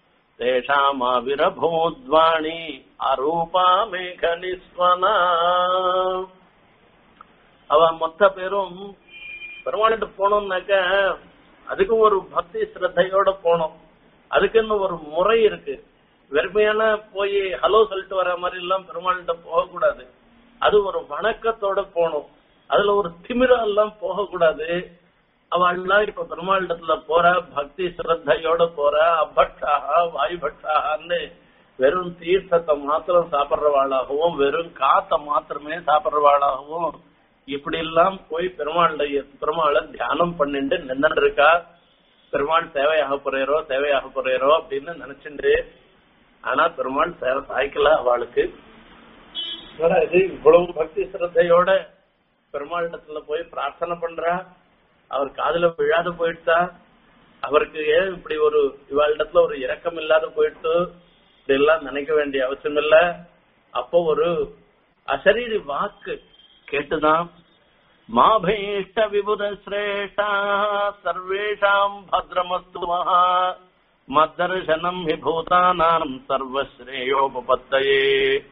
Speaker 1: தேஷாமாவிரபூத்வாணி அரூபா மேக நிஸ்வனா அவ மொத்த பேரும் பெருமாளிட்டு போனோம்னாக்க அதுக்கு ஒரு பக்தி ஸ்ரத்தையோட போனோம் அதுக்குன்னு ஒரு முறை இருக்கு வெறுமையான போய் ஹலோ சொல்லிட்டு வர மாதிரி எல்லாம் பெருமாள்கிட்ட போகக்கூடாது அது ஒரு வணக்கத்தோட போகணும் அதுல ஒரு திமிரா எல்லாம் போகக்கூடாது அவள்லாம் இப்ப பெருமாளிடத்துல போற பக்தி ஸ்ரத்தையோட போற அபட்டாக வாயுபட்டாகன்னு வெறும் தீர்த்தத்தை மாத்திரம் சாப்பிடுறவாளாகவும் வெறும் காத்த மாத்திரமே சாப்பிடுறவாளாகவும் இப்படி எல்லாம் போய் பெருமாளுடைய பெருமாளை தியானம் பண்ணிட்டு நின்று இருக்கா பெருமாள் சேவையாக போறேரோ சேவையாக போறேரோ அப்படின்னு நினைச்சுட்டு ஆனா பெருமாள் சேவை சாய்க்கல அவளுக்கு இது இவ்வளவு பக்தி சிரத்தையோட பெருமாளிடத்துல போய் பிரார்த்தனை பண்றா அவர் காதுல விழாத போயிட்டா அவருக்கு ஏன் இப்படி ஒரு இவாளிடத்துல ஒரு இரக்கம் இல்லாத போயிட்டு இப்படி எல்லாம் நினைக்க வேண்டிய அவசியம் இல்ல அப்போ ஒரு அசரீரி வாக்கு கேட்டுதான் மாபீஷ்ட விபுத சிரேஷ்டா சர்வேஷாம் பத்ரமஸ்து மகா மத்தர்சனம் ஹி பூதானாம் சர்வஸ்ரேயோபத்தயே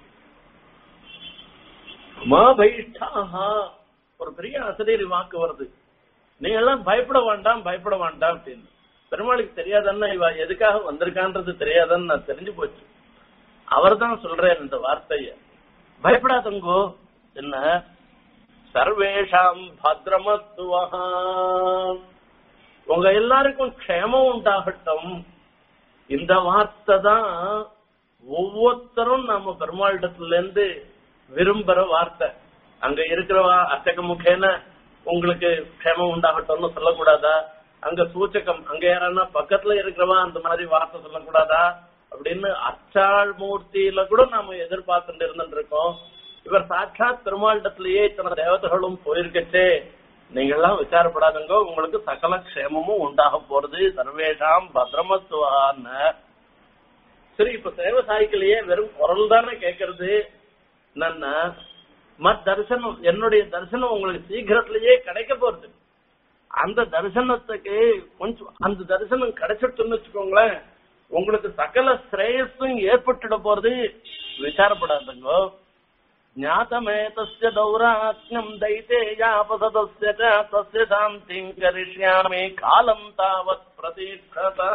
Speaker 1: மாபீஷ்டாக ஒரு பெரிய அசரீரி வாக்கு வருது நீ எல்லாம் பயப்பட வேண்டாம் பயப்பட வேண்டாம் அப்படின்னு பெருமாளுக்கு தெரியாதன்னா இவ எதுக்காக வந்திருக்கான்றது தெரியாதன்னு நான் தெரிஞ்சு போச்சு அவர் தான் சொல்றேன் இந்த வார்த்தைய பயப்படாதங்கோ என்ன சர்வேஷாம் பத்ரமத்துவஹா உங்க எல்லாருக்கும் க்ஷேமம் உண்டாகட்டும் இந்த வார்த்தை தான் ஒவ்வொருத்தரும் நம்ம பெருமாளிடத்துல இருந்து விரும்புற வார்த்தை அங்க இருக்கிறவா அச்சக முகேன உங்களுக்கு க்ஷேமம் உண்டாகட்டும்னு சொல்லக்கூடாதா அங்க சூச்சகம் அங்க யாரன்னா பக்கத்துல இருக்கிறவா அந்த மாதிரி வார்த்தை சொல்லக்கூடாதா அப்படின்னு அச்சாள் மூர்த்தியில கூட நாம எதிர்பார்த்துட்டு இருந்துட்டு இருக்கோம் இவர் சாட்சாத் பெருமாளிடத்திலேயே இத்தனை தேவதைகளும் போயிருக்கச்சே நீங்க எல்லாம் விசாரப்படாதுங்க உங்களுக்கு சகல க்ஷேமமும் உண்டாக போறது சர்வேஷாம் பத்ரமத்துவான்னு சரி இப்ப சேவை சாய்க்கலையே வெறும் குரல் தானே கேட்கறது என்னன்னா மத் தரிசனம் என்னுடைய தரிசனம் உங்களுக்கு சீக்கிரத்திலேயே கிடைக்க போறது அந்த தரிசனத்துக்கு கொஞ்சம் அந்த தரிசனம் கிடைச்சிட்டுன்னு வச்சுக்கோங்களேன் உங்களுக்கு சகல ஸ்ரேயஸும் ஏற்பட்டுட போறது விசாரப்படாதுங்க ஞாதமேதஸ்ய தௌராத்யம் தைத்தேயாபசதஸ்ய ச தஸ்ய சாந்திம் கரிஷ்யாமி காலம் தாவத் பிரதீட்சதா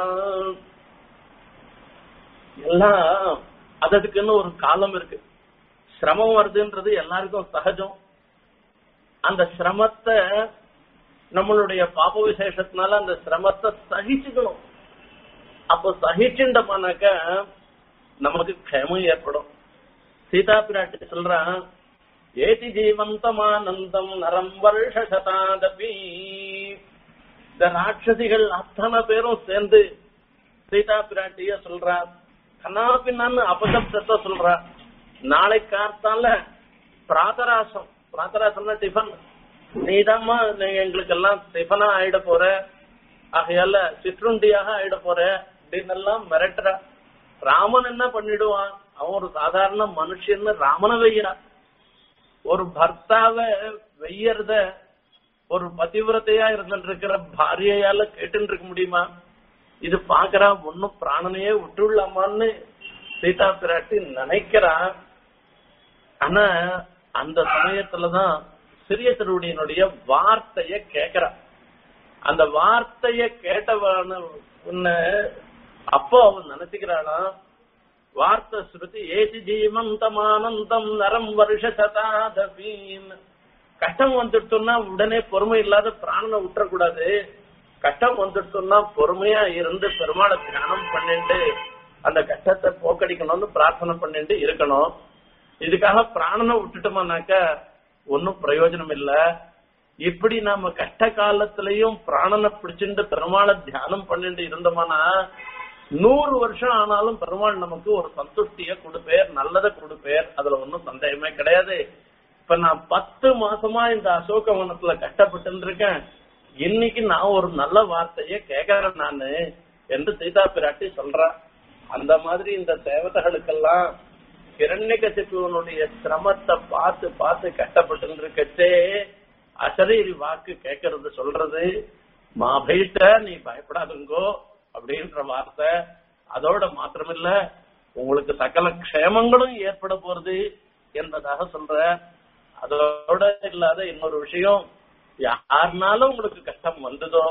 Speaker 1: எல்லாம் அதற்குன்னு ஒரு காலம் இருக்கு சிரமம் வருதுன்றது எல்லாருக்கும் சகஜம் அந்த சிரமத்தை நம்மளுடைய பாப விசேஷத்தினால அந்த சிரமத்தை சகிச்சுக்கணும் அப்போ சகிச்சுண்டமானாக்க நமக்கு க்ஷேமம் ஏற்படும் சீதா பிராட்டி சொல்றான் ஏதி ஜீவந்தமானந்தம் நரம் வருஷ சதாதபி இந்த ராட்சசிகள் அத்தனை பேரும் சேர்ந்து சீதா பிராட்டிய சொல்றா கண்ணாபின்னான்னு அபசப்தத்தை சொல்றா நாளை காத்தால பிராத்தராசம் பிராத்தராசம்னா டிஃபன் நீதாம்மா நீ எங்களுக்கு எல்லாம் டிஃபனா ஆயிட போற ஆகையால சிற்றுண்டியாக ஆயிட போற அப்படின்னு எல்லாம் மிரட்டுறா ராமன் என்ன பண்ணிடுவான் அவன் ஒரு சாதாரண மனுஷன்னு ராமனை வெய்யறான் ஒரு பர்த்தாவ வெய்யறத ஒரு பதிவிரத்தையா இருந்துட்டு இருக்கிற பாரியையால கேட்டு இருக்க முடியுமா இது பாக்குறா ஒன்னும் பிராணனையே விட்டுடலாமான்னு சீதா பிராட்டி நினைக்கிறா ஆனா அந்த சமயத்துலதான் சிறிய திருவடியினுடைய வார்த்தைய கேக்குறா அந்த வார்த்தைய கேட்டவன உன்ன அப்போ அவன் நினைச்சுக்கிறானா வார்த்தை ஸ்ருதி ஏசி ஜீவந்தமானந்தம் நரம் வருஷ சதாதபீன் கஷ்டம் வந்துட்டோம்னா உடனே பொறுமை இல்லாத பிராணனை விட்டுறக்கூடாது கஷ்டம் வந்துட்டோம்னா பொறுமையா இருந்து பெருமாளை தியானம் பண்ணிட்டு அந்த கஷ்டத்தை போக்கடிக்கணும்னு பிரார்த்தனை பண்ணிட்டு இருக்கணும் இதுக்காக பிராணனை விட்டுட்டோம்னாக்க ஒன்னும் பிரயோஜனம் இல்ல இப்படி நாம கஷ்ட காலத்திலையும் பிராணனை பிடிச்சிட்டு பெருமாளை தியானம் பண்ணிட்டு இருந்தோம்னா நூறு வருஷம் ஆனாலும் பெருமாள் நமக்கு ஒரு சந்துஷ்டிய கொடுப்பேர் நல்லதை கொடுப்பேர் அதுல ஒன்னும் சந்தேகமே கிடையாது இப்ப நான் பத்து மாசமா இந்த அசோகவனத்துல கஷ்டப்பட்டு இருக்கேன் இன்னைக்கு நான் ஒரு நல்ல வார்த்தைய கேட்கறேன் நானு என்று சீதா பிராட்டி சொல்றா அந்த மாதிரி இந்த தேவதைகளுக்கெல்லாம் கிரண்யகசிப்புவனுடைய சிரமத்தை பார்த்து பார்த்து கஷ்டப்பட்டு இருக்கச்சே அசரீரி வாக்கு கேட்கறது சொல்றது மாபைட்ட நீ பயப்படாதுங்கோ அப்படின்ற வார்த்தை அதோட மாத்திரமில்ல உங்களுக்கு சகல க்ஷேமங்களும் ஏற்பட போறது என்பதாக சொல்ற அதோட இல்லாத இன்னொரு விஷயம் யாருனாலும் உங்களுக்கு கஷ்டம் வந்ததோ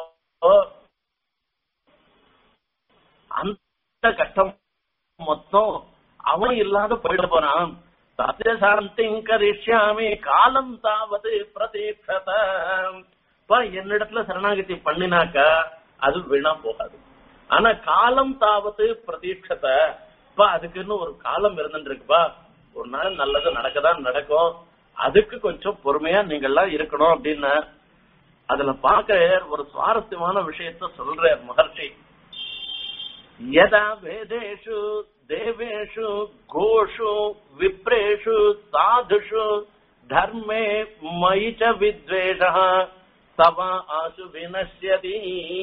Speaker 1: அந்த கஷ்டம் மொத்தம் அவன் இல்லாத போயிட போறான் சத்தியசாந்திங் கரிஷ்யாமி காலம் தாவது பிரதீட்சத என்னிடத்துல சரணாகதி பண்ணினாக்க அது வீணா போகாது ஆனா காலம் தாவது பிரதீட்சத இப்ப அதுக்குன்னு ஒரு காலம் இருந்துட்டு இருக்குப்பா ஒரு நாள் நல்லது நடக்கதான் நடக்கும் அதுக்கு கொஞ்சம் பொறுமையா நீங்க எல்லாம் இருக்கணும் அப்படின்னு அதுல பார்க்க ஒரு சுவாரஸ்யமான விஷயத்த சொல்ற மகர்ஷி யதா வேதேஷு தேவேஷு கோஷு விப்ரேஷு சாதுஷு தர்மே மயி ச வித்வேஷ தவா ஆசு வினஷ்யதி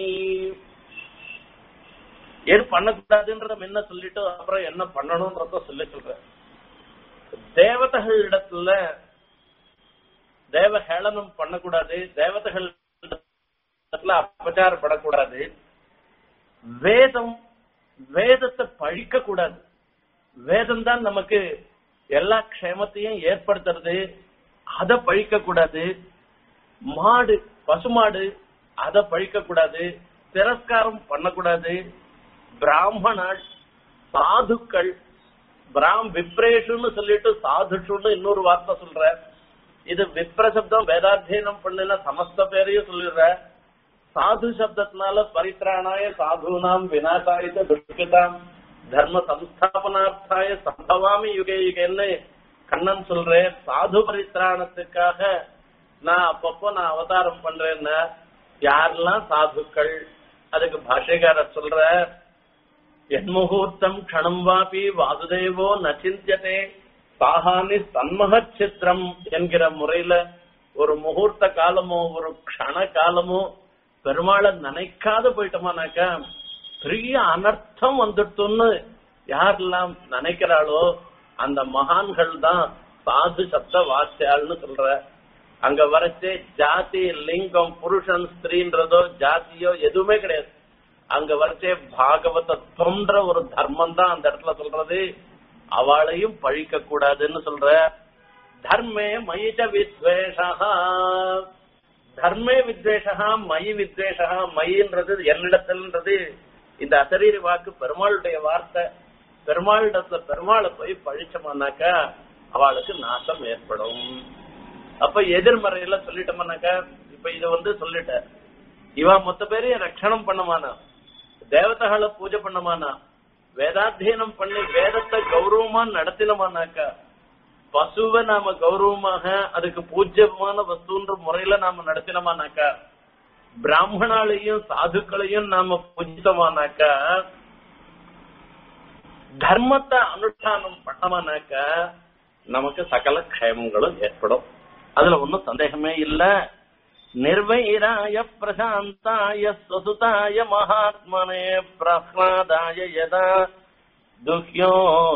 Speaker 1: ஏன் பண்ணக்கூடாதுன்றத முன்ன சொல்லிட்டு அப்புறம் என்ன பண்ணணும்ன்றத சொல்லி சொல்றேன் தேவதைகள் இடத்துல தேவ ஹேளனம் பண்ணக்கூடாது தேவதைகள் இடத்துல அபச்சாரப்படக்கூடாது வேதம் வேதத்தை பழிக்க கூடாது வேதம் தான் நமக்கு எல்லா க்ஷேமத்தையும் ஏற்படுத்துறது அதை பழிக்க கூடாது மாடு பசுமாடு அதை பழிக்க கூடாது திரஸ்காரம் பண்ணக்கூடாது பிராமணாள் சாதுக்கள் பிராம் விப்ரேஷுன்னு சொல்லிட்டு சாதுஷுன்னு இன்னொரு வார்த்தை சொல்ற இது விப்ர சப்தம் வேதாத்தியனம் பண்ணின சமஸ்த பேரையும் சொல்லிடுற சாது சப்தத்தினால பரித்ராணாய சாதுனாம் விநாசாய துஷ்கிதாம் தர்ம சம்ஸ்தாபனார்த்தாய சம்பவாமி யுகே யுகேன்னு கண்ணன் சொல்றேன் சாது பரித்ராணத்துக்காக நான் அப்பப்போ நான் அவதாரம் பண்றேன்னா யாரெல்லாம் சாதுக்கள் அதுக்கு பாஷைக்காரர் சொல்ற என்முகூர்த்தம் க்ஷணம் வாபி வாசுதேவோ நச்சிந்தியதே சாகானி தன்மகச்சித்திரம் என்கிற முறையில ஒரு முகூர்த்த காலமோ ஒரு க்ஷண காலமோ பெருமாளை நினைக்காத போயிட்டோமானாக்கா பெரிய அனர்த்தம் வந்துட்டுன்னு யாரெல்லாம் நினைக்கிறாளோ அந்த மகான்கள் தான் சாது சப்த வாசியாள்னு சொல்ற அங்க வரைச்சே ஜாதி லிங்கம் புருஷன் ஸ்திரீன்றதோ ஜாதியோ எதுவுமே கிடையாது அங்க வரைச்சே பாகவதத்துவம்ன்ற ஒரு தர்மம் தான் அந்த இடத்துல சொல்றது அவளையும் பழிக்க கூடாதுன்னு சொல்ற தர்மே மயிச்ச வித்வேஷா தர்மே வித்வேஷா மயி வித்வேஷா மயின்றது என்னிடத்தில்ன்றது இந்த அசரீரி வாக்கு பெருமாளுடைய வார்த்தை பெருமாளிடத்துல பெருமாளை போய் பழிச்சோம்னாக்கா அவளுக்கு நாசம் ஏற்படும் அப்ப எதிர்மறையில சொல்லிட்டோம்னாக்கா இப்ப இத வந்து சொல்லிட்ட இவ மொத்த பேரையும் ரட்சணம் பண்ணமானா தேவதைகளை பூஜை பண்ணமானா வேதாத்தியனம் பண்ணி வேதத்தை கௌரவமா நடத்தினமானாக்கா பசுவை நாம கௌரவமாக அதுக்கு பூஜ்யமான வஸ்துன்ற முறையில நாம நடத்தினமானாக்கா பிராமணாலையும் சாதுக்களையும் நாம பூஜித்தமானாக்கா தர்மத்தை அனுஷ்டானம் பண்ணமானாக்கா நமக்கு சகல க்ஷேமங்களும் ஏற்படும் அதுல ஒன்னும் சந்தேகமே இல்ல நிர்வைராய பிரசாந்தாய சுசுதாய மகாத்மனே பிரஹ்லாதாய யதா துஹ்யோ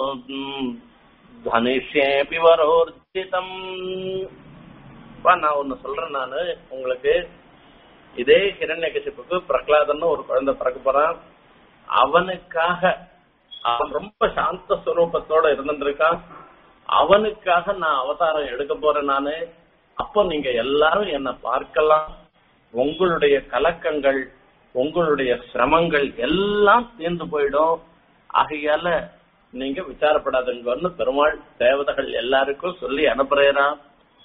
Speaker 1: தனிஷேபி வரோர்ஜிதம் நான் ஒண்ணு சொல்றேன் நானு உங்களுக்கு இதே ஹிரண்யகசிப்புக்கு பிரகலாதன்னு ஒரு குழந்தை பிறக்க போறான் அவனுக்காக அவன் ரொம்ப சாந்த ஸ்வரூபத்தோட இருந்துட்டு இருக்கான் அவனுக்காக நான் அவதாரம் எடுக்க போறேன் நானு அப்போ நீங்க எல்லாரும் என்ன பார்க்கலாம் உங்களுடைய கலக்கங்கள் உங்களுடைய சிரமங்கள் எல்லாம் தீர்ந்து போயிடும் ஆகையால நீங்க விசாரப்படாதுங்கன்னு பெருமாள் தேவதைகள் எல்லாருக்கும் சொல்லி அனுப்புறேன்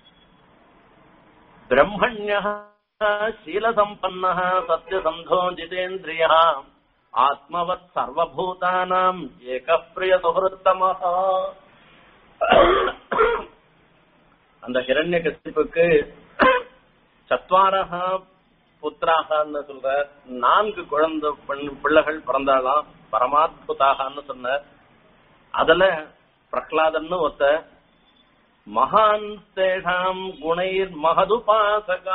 Speaker 1: பிரம்மண்ய शीलसम्पन्न सत्यसन्धो जितेन्द्रिय आत्मवत् सर्वभूतानाम् एकः प्रियसुहृत्तमः அந்த ஹிரண்ய கசிப்புக்கு சத்வாரஹா புத்திராகன்னு சொல்ற நான்கு குழந்தை பெண் பிள்ளைகள் பிறந்தாலாம் பரமாத்புதாகன்னு சொன்ன அதுல பிரகலாதன்னு ஒருத்த மகான் தேஷாம் குணைர் மகதுபாசகா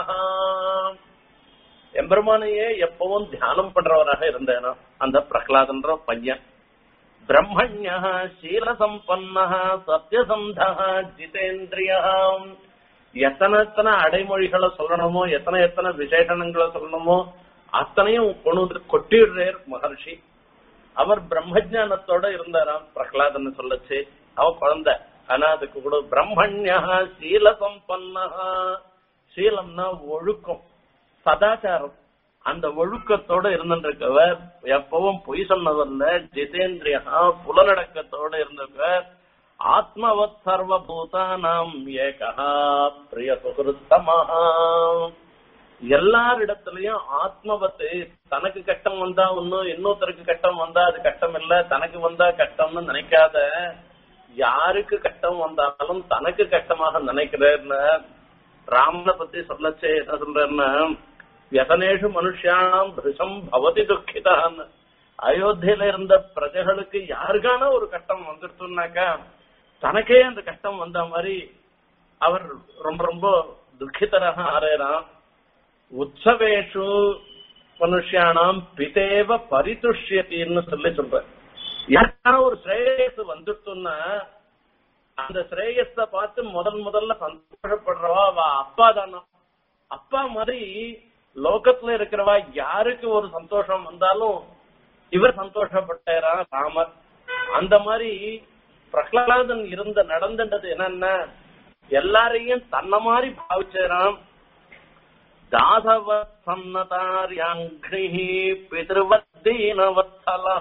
Speaker 1: எம்பெருமானையே எப்பவும் தியானம் பண்றவராக இருந்தேனா அந்த பிரகலாதன்ற பையன் பிரம்மண்ய சீலசம்பன்ன சத்யசந்த ஜிதேந்திரிய எத்தனை எத்தனை அடைமொழிகளை சொல்லணுமோ எத்தனை எத்தனை விசேஷணங்களை சொல்லணுமோ அத்தனையும் கொண்டு வந்து கொட்டிடுறார் மகர்ஷி அவர் பிரம்மஜானத்தோட இருந்தாராம் பிரகலாதன் சொல்லச்சு அவ குழந்தை ஆனா அதுக்கு கூட பிரம்மண்யா சீல சம்பன்னா சீலம்னா ஒழுக்கம் சதாச்சாரம் அந்த ஒழுக்கத்தோட இருந்திருக்கவர் எப்பவும் பொய் சொன்னவர்ல ஜிதேந்திரியா புலநடக்கத்தோட இருந்தவர் ஆத்மவத் சர்வபூதானாம் ஏகா பிரிய சுகிருத்தமஹா எல்லாரிடத்திலையும் ஆத்மவத்து தனக்கு கட்டம் வந்தா ஒன்னும் இன்னொருத்தருக்கு கட்டம் வந்தா அது கட்டம் இல்ல தனக்கு வந்தா கட்டம்னு நினைக்காத யாருக்கு கட்டம் வந்தாலும் தனக்கு கட்டமாக நினைக்கிறேன்னு ராமனை பத்தி சொல்லச்சே என்ன சொல்றேன்னா வியசனேஷு மனுஷியானாம் திருஷம் பவதி துக்கிதான்னு அயோத்தியில இருந்த பிரஜைகளுக்கு யாருக்கான ஒரு கட்டம் வந்துருச்சுனாக்கா தனக்கே அந்த கஷ்டம் வந்த மாதிரி அவர் ரொம்ப ரொம்ப துக்கிதராக ஆறேறான் உற்சவேஷு மனுஷியானாம் பிதேவ பரிதுஷ்யத்தின்னு சொல்லி சொல்ற யாருக்கான ஒரு ஸ்ரேயஸ் வந்துட்டுன்னா அந்த ஸ்ரேயஸ பார்த்து முதல் முதல்ல சந்தோஷப்படுறவா அவ அப்பா தானா அப்பா மாதிரி லோகத்துல இருக்கிறவா யாருக்கு ஒரு சந்தோஷம் வந்தாலும் இவர் சந்தோஷப்பட்டாரா ராமர் அந்த மாதிரி பிரகலாதன் இருந்த நடந்துட்டது என்னன்னா எல்லாரையும் தன்ன மாதிரி பாவிச்சாராம் தாசவத் சன்னதாரியாங்கிரி பிதிருவத்தீனவத்சலா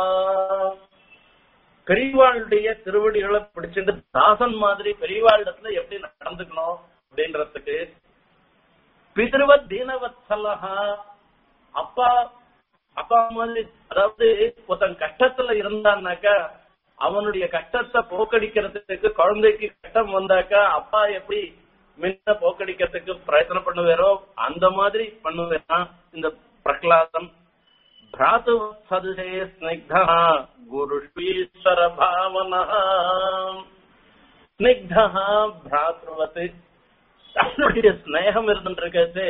Speaker 1: பெரியவாளுடைய திருவடிகளை பிடிச்சிட்டு தாசன் மாதிரி பெரியவாளிடத்துல எப்படி நடந்துக்கணும் அப்படின்றதுக்கு பிதிருவத் தீனவத்சலஹா அப்பா அப்பா மாதிரி அதாவது ஒருத்தன் கஷ்டத்துல இருந்தான்னாக்கா அவனுடைய கஷ்டத்தை போக்கடிக்கிறதுக்கு குழந்தைக்கு கஷ்டம் வந்தாக்கா அப்பா எப்படி முன்ன போக்கடிக்கிறதுக்கு பிரயத்தனம் பண்ணுவாரோ அந்த மாதிரி பண்ணுவேன் இந்த பிரகலாதன் பிராத்து சதுசே ஸ்னிக்தா குருஷ்வீஸ்வர பாவனா ஸ்னிக்தா பிராத்ருவத்து தன்னுடைய ஸ்நேகம் இருந்துருக்கிறது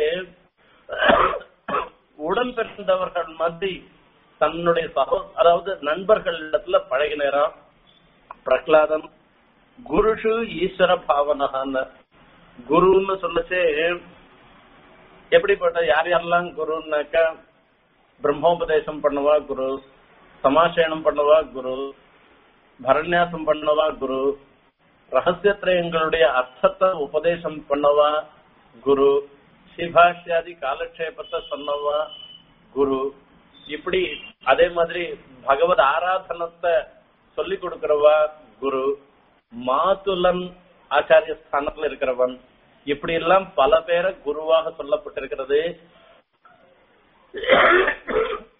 Speaker 1: உடன் பிறந்தவர்கள் மாதிரி தன்னுடைய சகோ அதாவது நண்பர்கள் இடத்துல பழகினாராம் பிரகலாதன் குருஷு ஈஸ்வர பாவனகான்னு குருன்னு சொல்லச்சே எப்படிப்பட்ட யார் யாரெல்லாம் குருன்னாக்கா பிரம்மோபதேசம் பண்ணுவா குரு சமாசேனம் பண்ணுவா குரு பரண்யாசம் பண்ணவா குரு ரகசியத்திரயங்களுடைய அர்த்தத்தை உபதேசம் பண்ணவா குரு சிபாஷ்யாதி காலக்ஷேபத்தை சொன்னவா குரு இப்படி அதே மாதிரி பகவத் ஆராதனத்தை சொல்லி கொடுக்கிறவா குரு மாதுலன் ஆச்சாரிய ஸ்தானத்துல இருக்கிறவன் இப்படி எல்லாம் பல பேரை குருவாக சொல்லப்பட்டிருக்கிறது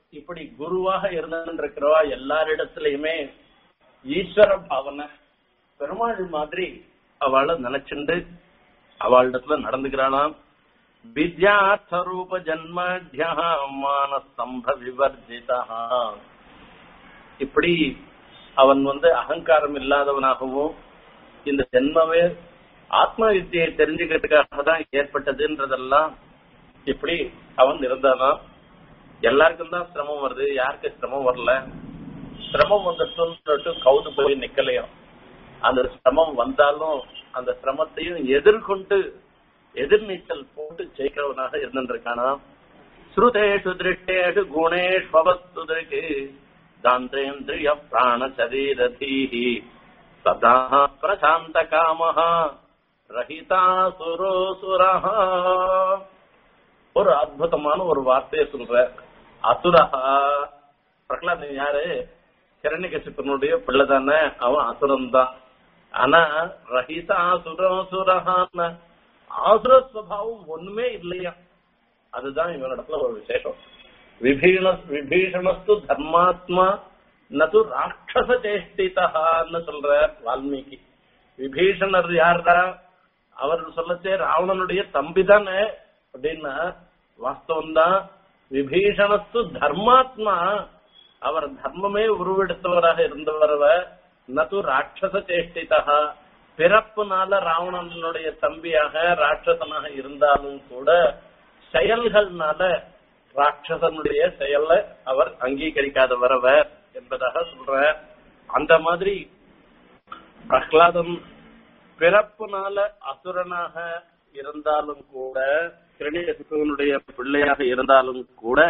Speaker 1: இப்படி குருவாக இருந்திருக்கிறவா எல்லாரிடத்திலயுமே ஈஸ்வர பாவனை பெருமாள் மாதிரி அவளை நினைச்சுண்டு அவளிடத்துல நடந்துக்கிறாளாம் வித்யார்த்த ரூப ஜன்மத்யா மானஸ்தம்ப விவர்ஜிதா இப்படி அவன் வந்து அகங்காரம் இல்லாதவனாகவும் இந்த ஜென்மமே ஆத்ம வித்தியை தெரிஞ்சுக்கிறதுக்காக தான் ஏற்பட்டதுன்றதெல்லாம் இப்படி அவன் இருந்தானா எல்லாருக்கும் தான் சிரமம் வருது யாருக்கு சிரமம் வரல சிரமம் வந்துட்டு கவுந்து போய் நிக்கலையும் அந்த சிரமம் வந்தாலும் அந்த சிரமத்தையும் எதிர்கொண்டு எதிர்நீச்சல் போட்டு ஜெயிக்கிறவனாக இருந்திருக்கானா ஸ்ருதேஷு திருஷ்டேஷு குணேஷ் பவஸ்துதற்கு தாந்தேந்திரிய பிராண சரீரதீஹி சதா பிரசாந்த காமஹா ரஹிதா சுரோசுரஹா ஒரு அற்புதமான ஒரு வார்த்தையை சொல்ற அசுரஹா பிரகலாதன் யாரு கிரண்யகசிப்பனுடைய பிள்ளை தானே அவன் அசுரன் தான் ஆனா ரஹிதா சுரோசுரஹான்னு ஆசுர சுவாவம் ஒண்ணுமே இல்லையா அதுதான் இவனிடத்துல ஒரு விசேஷம் விபீஷண விபீஷணஸ்து தர்மாத்மா நது ராட்சச சேஷ்டிதான்னு சொல்ற வால்மீகி விபீஷணர் யார்டா அவர் சொல்லச்சே ராவணனுடைய தம்பி தானே அப்படின்னா வாஸ்தவம் தான் விபீஷணஸ்து தர்மாத்மா அவர் தர்மமே உருவெடுத்தவராக இருந்தவரவ நது ராட்சச சேஷ்டிதா பிறப்புனால ராவணனுடைய தம்பியாக ராட்சசனாக இருந்தாலும் கூட செயல்கள்னால ராட்சசனுடைய செயலை அவர் அங்கீகரிக்காதவரவர் என்பதாக சொல்ற அந்த மாதிரி பிரஹ்லாதன் பிறப்புனால அசுரனாக இருந்தாலும் கூட கிரணியனுடைய பிள்ளையாக இருந்தாலும் கூட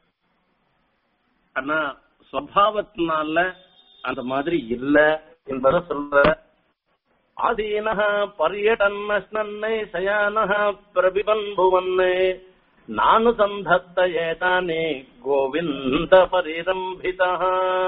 Speaker 1: ஆனா சுவாவத்தினால அந்த மாதிரி இல்ல என்பதை சொல்ற ஆதீனः पर्यटन्नश्नन्ने शयानः प्रबिबन् भुवन्ने नानुसन्धत्त एतानि गोविन्द परिरम्भितः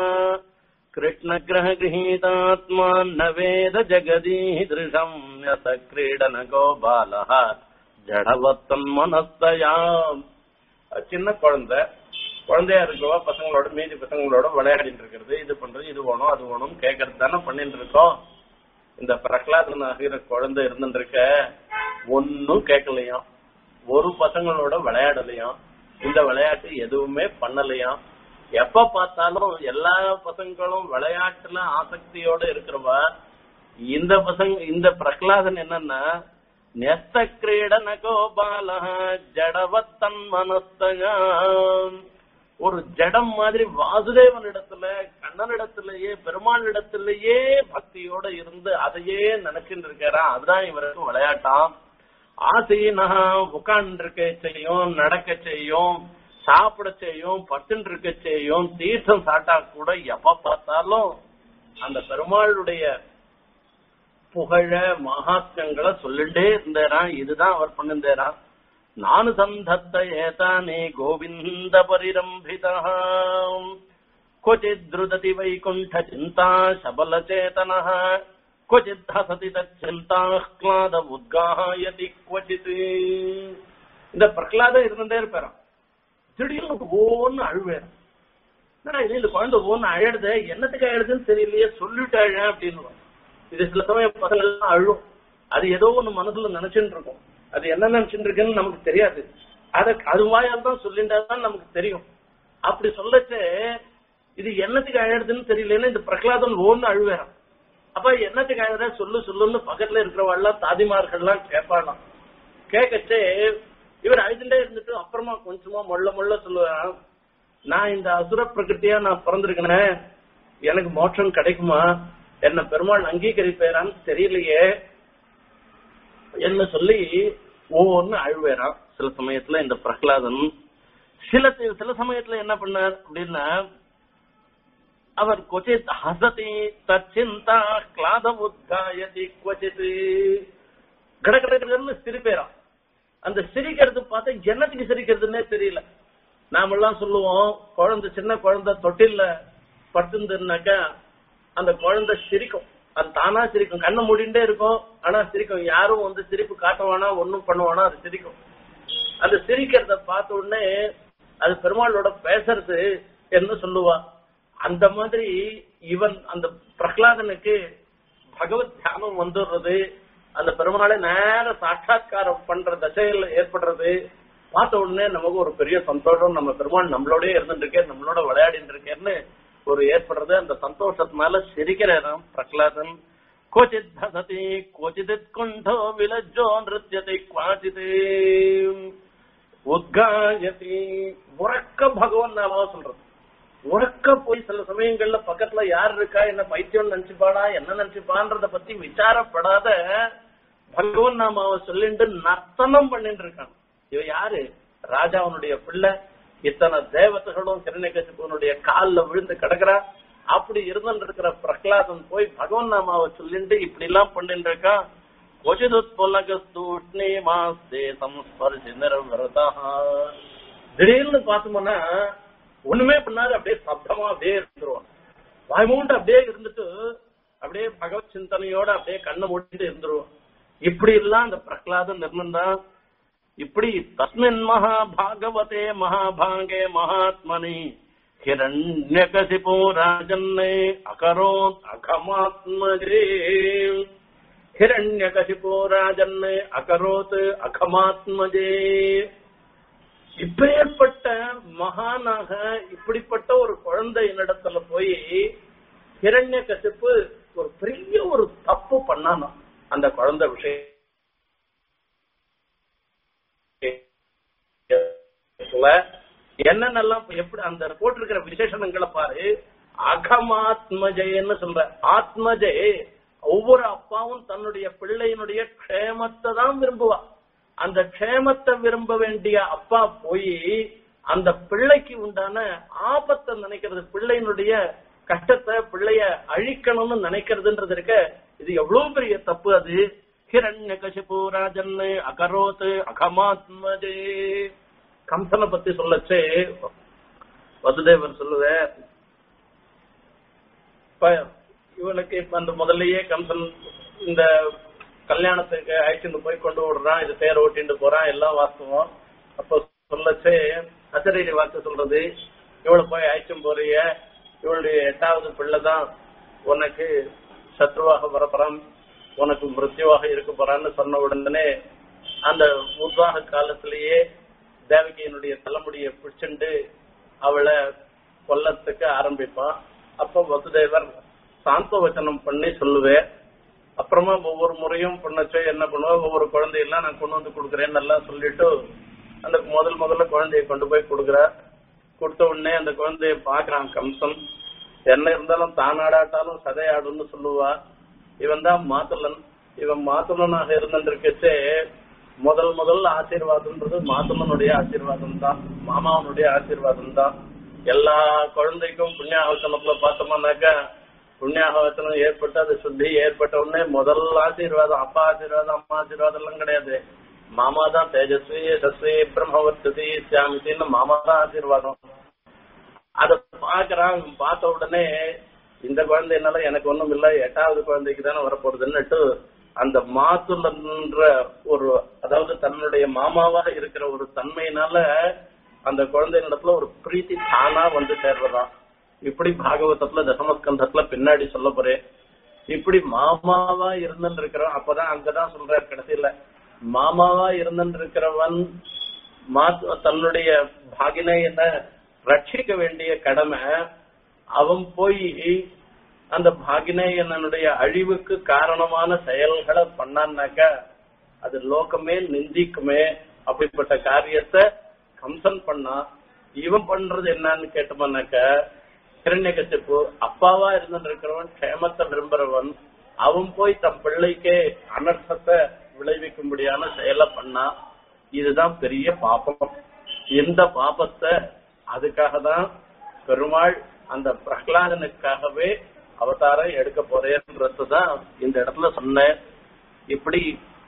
Speaker 1: कृष्णग्रहगृहीतात्मा न वेद जगदीदृशम् यत क्रीडनको बालः ஜடவத்தன்மனஸ்தயா சின்ன குழந்தை குழந்தையா இருக்கவா பசங்களோட மீதி பசங்களோட விளையாடிட்டு இருக்கிறது இது பண்றது இது வேணும் அது வேணும் கேட்கறது தானே பண்ணிட்டு இருக்கோம் இந்த பிரகலாதன் ஆகிற குழந்தை இருந்துருக்க ஒன்னும் கேட்கலையாம் ஒரு பசங்களோட விளையாடலையாம் இந்த விளையாட்டு எதுவுமே பண்ணலையாம் எப்ப பார்த்தாலும் எல்லா பசங்களும் விளையாட்டுல ஆசக்தியோட இருக்கிறவ இந்த பசங்க இந்த பிரகலாதன் என்னன்னா நெஸ்த கிரீடன கோபால ஜடவத்தன் மனஸ்தயா ஒரு ஜடம் மாதிரி வாசுதேவன் இடத்துல கண்ணன் இடத்துலயே பெருமாள் இடத்துலயே பக்தியோட இருந்து அதையே நினைச்சுட்டு இருக்காரா அதுதான் இவருக்கு விளையாட்டாம் ஆசையினா உட்கார்ந்து இருக்க செய்யும் நடக்க செய்யும் சாப்பிட செய்யும் பத்துன்னு இருக்க செய்யும் தீர்த்தம் சாட்டா கூட எப்ப பார்த்தாலும் அந்த பெருமாளுடைய புகழ மகாத்மங்களை சொல்லிட்டே இருந்தாரா இதுதான் அவர் பண்ணிருந்தாரா நானு சந்தத்த ஏதானே கோவிந்த பரிரம்பிதா क्वचित् द्रुदति वैकुण्ठ चिन्ता शबलचेतनः क्वचित् हसति तच्चिन्ताह्लाद உத்காயதி क्वचित् இந்த பிரகலாதம் இருந்துட்டே இருப்பாராம் திடீர்னு ஓன்னு அழுவேறான் என்னடா இது இந்த குழந்தை ஓன்னு அழுது என்னத்துக்கு அழுதுன்னு தெரியலையே சொல்லிட்டு அழ அப்படின்னு இது சில சமயம் பசங்க எல்லாம் அழும் அது ஏதோ ஒண்ணு மனசுல நினைச்சுட்டு இருக்கும் அது என்ன நினைச்சுட்டு இருக்குன்னு நமக்கு தெரியாது அத அது வாயால் தான் சொல்லிட்டாதான் நமக்கு தெரியும் அப்படி சொல்லச்சு இது என்னத்துக்கு அழகுதுன்னு தெரியலன்னு இந்த பிரகலாதன் ஓன்னு அழுவேறான் அப்ப என்னத்துக்கு அழுத சொல்லு சொல்லுன்னு பக்கத்துல இருக்கிறவாள்லாம் தாதிமார்கள்லாம் கேட்பாளாம் கேட்கச்சே இவர் அழுதுண்டே இருந்துட்டு அப்புறமா கொஞ்சமா மொள்ள மொள்ள சொல்லுவேன் நான் இந்த அசுர பிரகிருத்தியா நான் பிறந்திருக்கேன் எனக்கு மோட்சம் கிடைக்குமா என்ன பெருமாள் அங்கீகரிப்பேரான்னு தெரியலையே என்ன சொல்லி ஒவ்வொன்னு அழுவேறான் சில சமயத்துல இந்த பிரகலாதன் சில சில சமயத்துல என்ன பண்ணார் அப்படின்னா அவர் கொச்சித் ஹசதி தச்சிந்தா கிளாதம் உத்காயதி கொச்சித் கடற்கடன்னு சிரிப்பேறான் அந்த சிரிக்கிறது பார்த்தா என்னத்துக்கு சிரிக்கிறதுன்னே தெரியல நாமெல்லாம் சொல்லுவோம் குழந்தை சின்ன குழந்தை தொட்டில்ல படுத்துருந்துனாக்கா அந்த குழந்தை சிரிக்கும் அது தானா சிரிக்கும் கண்ணை மூடிண்டே இருக்கும் ஆனா சிரிக்கும் யாரும் வந்து சிரிப்பு காட்டுவானா ஒன்னும் பண்ணுவானா அது சிரிக்கும் அந்த சிரிக்கிறத பார்த்த உடனே அது பெருமாளோட பேசுறது என்று சொல்லுவா அந்த மாதிரி இவன் அந்த பிரகலாதனுக்கு பகவத் தியானம் வந்துடுறது அந்த பெருமாளை நேர சாட்சா்காரம் பண்ற தசையில் ஏற்படுறது பார்த்த உடனே நமக்கு ஒரு பெரிய சந்தோஷம் நம்ம பெருமாள் நம்மளோடய இருந்துட்டு இருக்கே நம்மளோட விளையாடிட்டு இருக்கேன்னு ஒரு ஏற்படுறது அந்த சந்தோஷத்தினால சிரிக்கிறாராம் பிரகலாதன் கோச்சித் ஹசதி கோச்சித் குண்டோ விலஜோ நிருத்தியத்தை குவாச்சித் உத்காயதி உறக்க பகவான் நாமாவ சொல்றது உறக்க போய் சில சமயங்கள்ல பக்கத்துல யார் இருக்கா என்ன பைத்தியம் நினைச்சுப்பாளா என்ன நினைச்சுப்பான்றத பத்தி விசாரப்படாத பகவான் நாமாவ சொல்லிட்டு நர்த்தனம் பண்ணிட்டு இருக்கான் இவ யாரு ராஜாவனுடைய பிள்ளை இத்தனை தேவதைகளும் கிரண்யகசிபனுடைய கால்ல விழுந்து கிடக்குறா அப்படி இருந்துட்டு இருக்கிற பிரகலாதன் போய் பகவான் நாமாவை சொல்லிட்டு இப்படி எல்லாம் பண்ணிட்டு இருக்கான் கொஜிதுத்புலகஸ்தூஷ்ணி மாஸ்தே சம்ஸ்பர்ஷி நிரவிரதா திடீர்னு பார்த்தோம்னா ஒண்ணுமே பண்ணாது அப்படியே சப்தமா அப்படியே இருந்துருவான் வாய்மூண்டு அப்படியே இருந்துட்டு அப்படியே பகவத் சிந்தனையோட அப்படியே கண்ணை மூடிட்டு இருந்துருவான் இப்படி எல்லாம் அந்த பிரகலாதன் நிர்ணந்தான் இப்படி தஸ்மின் மகாபாகவதே மகாபாங்கே மகாத்மனி ஹிரண்யகசிபோ ராஜன்னை அகரோத் அகமாத்மஜே ஹிரண்யகசிபோ ராஜன்னை அகரோத் அகமாத்மஜே இப்பேற்பட்ட மகானாக இப்படிப்பட்ட ஒரு குழந்தை என்னிடத்துல போய் ஹிரண்ய கசிப்பு ஒரு பெரிய ஒரு தப்பு பண்ணானா அந்த குழந்தை விஷயம் என்னென்னலாம் எப்படி அந்த போட்டிருக்கிற விசேஷணங்களை பாரு அகமாத்மஜயன்னு சொல்ற ஆத்மஜே ஒவ்வொரு அப்பாவும் தன்னுடைய பிள்ளையினுடைய க்ஷேமத்தை தான் விரும்புவா அந்த க்ஷேமத்தை விரும்ப வேண்டிய அப்பா போய் அந்த பிள்ளைக்கு உண்டான ஆபத்தை நினைக்கிறது பிள்ளையினுடைய கஷ்டத்தை பிள்ளைய அழிக்கணும்னு நினைக்கிறதுன்றது இருக்க இது எவ்வளவு பெரிய தப்பு அது ஹிரண்ய கசிபு ராஜன் அகரோத் அகமாத்மஜே கம்சனை பத்தி சொல்லச்சே வசுதேவர் சொல்லுவ இப்ப இவனுக்கு இப்ப அந்த முதல்லயே கம்சன் இந்த கல்யாணத்துக்கு அழைச்சிட்டு போய் கொண்டு விடுறான் இது பேர் ஓட்டிட்டு போறான் எல்லாம் வாஸ்தவம் அப்போ சொல்லச்சே அசரீரி வாக்கு சொல்றது இவளை போய் அழைச்சும் போறிய இவளுடைய எட்டாவது பிள்ளை தான் உனக்கு சத்ருவாக வரப்போறான் உனக்கு மிருத்யுவாக இருக்க போறான்னு சொன்ன உடனே அந்த உத்வாக காலத்திலேயே தேவகியினுடைய தலைமுடியை பிடிச்சுண்டு அவளை கொல்லத்துக்கு ஆரம்பிப்பான் அப்ப வசுதேவர் சாந்த வச்சனம் பண்ணி சொல்லுவேன் அப்புறமா ஒவ்வொரு முறையும் பண்ணச்சோ என்ன பண்ணுவா ஒவ்வொரு குழந்தையெல்லாம் நான் கொண்டு வந்து கொடுக்குறேன்னு எல்லாம் சொல்லிட்டு அந்த முதல் முதல்ல குழந்தைய கொண்டு போய் கொடுக்குறா கொடுத்த உடனே அந்த குழந்தைய பாக்குறான் கம்சன் என்ன இருந்தாலும் தானாடாட்டாலும் சதையாடுன்னு சொல்லுவா இவன் தான் மாத்துலன் இவன் மாத்துலனாக இருந்துருக்கச்சே முதல் முதல் ஆசீர்வாதம்ன்றது மாத்துலனுடைய ஆசீர்வாதம் தான் மாமாவனுடைய ஆசீர்வாதம் தான் எல்லா குழந்தைக்கும் புண்ணியாவசனத்துல பார்த்தோம்னாக்கா புண்ணியாகவச்சனம் ஏற்பட்டு அது சுத்தி ஏற்பட்ட உடனே முதல் ஆசீர்வாதம் அப்பா ஆசீர்வாதம் அம்மா ஆசீர்வாதம் எல்லாம் கிடையாது மாமா தான் தேஜஸ்வி யசஸ்வி பிரம்மவர்த்ததி சியாமித்தின்னு மாமா தான் ஆசீர்வாதம் அத பாக்குறான் பார்த்த உடனே இந்த குழந்தை என்னால எனக்கு ஒண்ணும் இல்ல எட்டாவது குழந்தைக்கு தானே வரப்போறதுன்னுட்டு அந்த மாத்துலன்ற ஒரு அதாவது தன்னுடைய மாமாவாக இருக்கிற ஒரு தன்மையினால அந்த குழந்தையிடத்துல ஒரு பிரீத்தி தானா வந்து சேர்றதாம் இப்படி பாகவதத்துல தசமஸ்கந்தத்துல பின்னாடி சொல்ல போறேன் இப்படி மாமாவா இருந்துட்டு இருக்கிறவன் அப்பதான் அங்கதான் சொல்றாரு கடைசியில மாமாவா இருந்துட்டு இருக்கிறவன் மா- தன்னுடைய பாகினையனை ரட்சிக்க வேண்டிய கடமை அவன் போய் அந்த பாகினேயனுடைய அழிவுக்கு காரணமான செயல்களை பண்ணான்னாக்கா அது லோகமே நிந்திக்குமே அப்படிப்பட்ட காரியத்தை கம்சன் பண்ணா இவன் பண்றது என்னன்னு கேட்டோம்னாக்கா கிரண்யகசிப்பு அப்பாவா இருந்துட்டு இருக்கிறவன் க்ஷேமத்தை விரும்புறவன் அவன் போய் தன் பிள்ளைக்கே அனர்த்தத்தை விளைவிக்கும்படியான செயலை பண்ணா இதுதான் பெரிய பாபம் இந்த பாபத்தை அதுக்காக தான் பெருமாள் அந்த பிரகலாதனுக்காகவே அவதாரம் எடுக்க போறேன்றது தான் இந்த இடத்துல சொன்னேன் இப்படி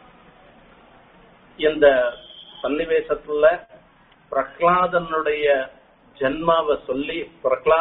Speaker 1: இந்த சன்னிவேசத்துல பிரகலாதனுடைய ஜென்மாவை சொல்லி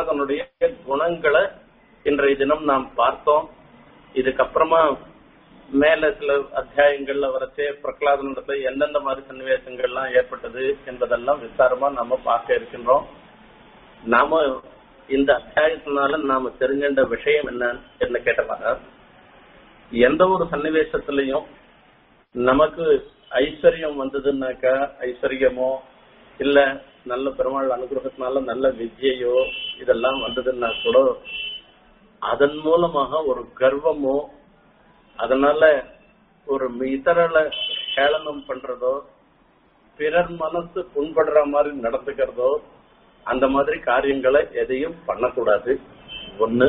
Speaker 1: பிரகலாதனுடைய குணங்களை இன்றைய தினம் நாம் பார்த்தோம் இதுக்கப்புறமா மேல சில அத்தியாயங்கள்ல வரச்சே பிரகலாதனத்துல எந்தெந்த மாதிரி சன்னிவேசங்கள்லாம் ஏற்பட்டது என்பதெல்லாம் விசாரமா நாம பார்க்க இருக்கின்றோம் நாம இந்த அத்தியாயத்தினால நாம தெரிஞ்சின்ற விஷயம் என்ன என்ன கேட்டதாக எந்த ஒரு சன்னிவேசத்திலையும் நமக்கு ஐஸ்வர்யம் வந்ததுன்னாக்கா ஐஸ்வர்யமோ இல்ல நல்ல பெருமாள் அனுகிரகத்தினால நல்ல வித்யையோ இதெல்லாம் வந்ததுன்னா கூட அதன் மூலமாக ஒரு கர்வமோ அதனால ஒரு இதரலை கேளனம் பண்றதோ பிறர் மனசு புண்படுற மாதிரி நடந்துக்கிறதோ அந்த மாதிரி காரியங்களை எதையும் பண்ணக்கூடாது ஒண்ணு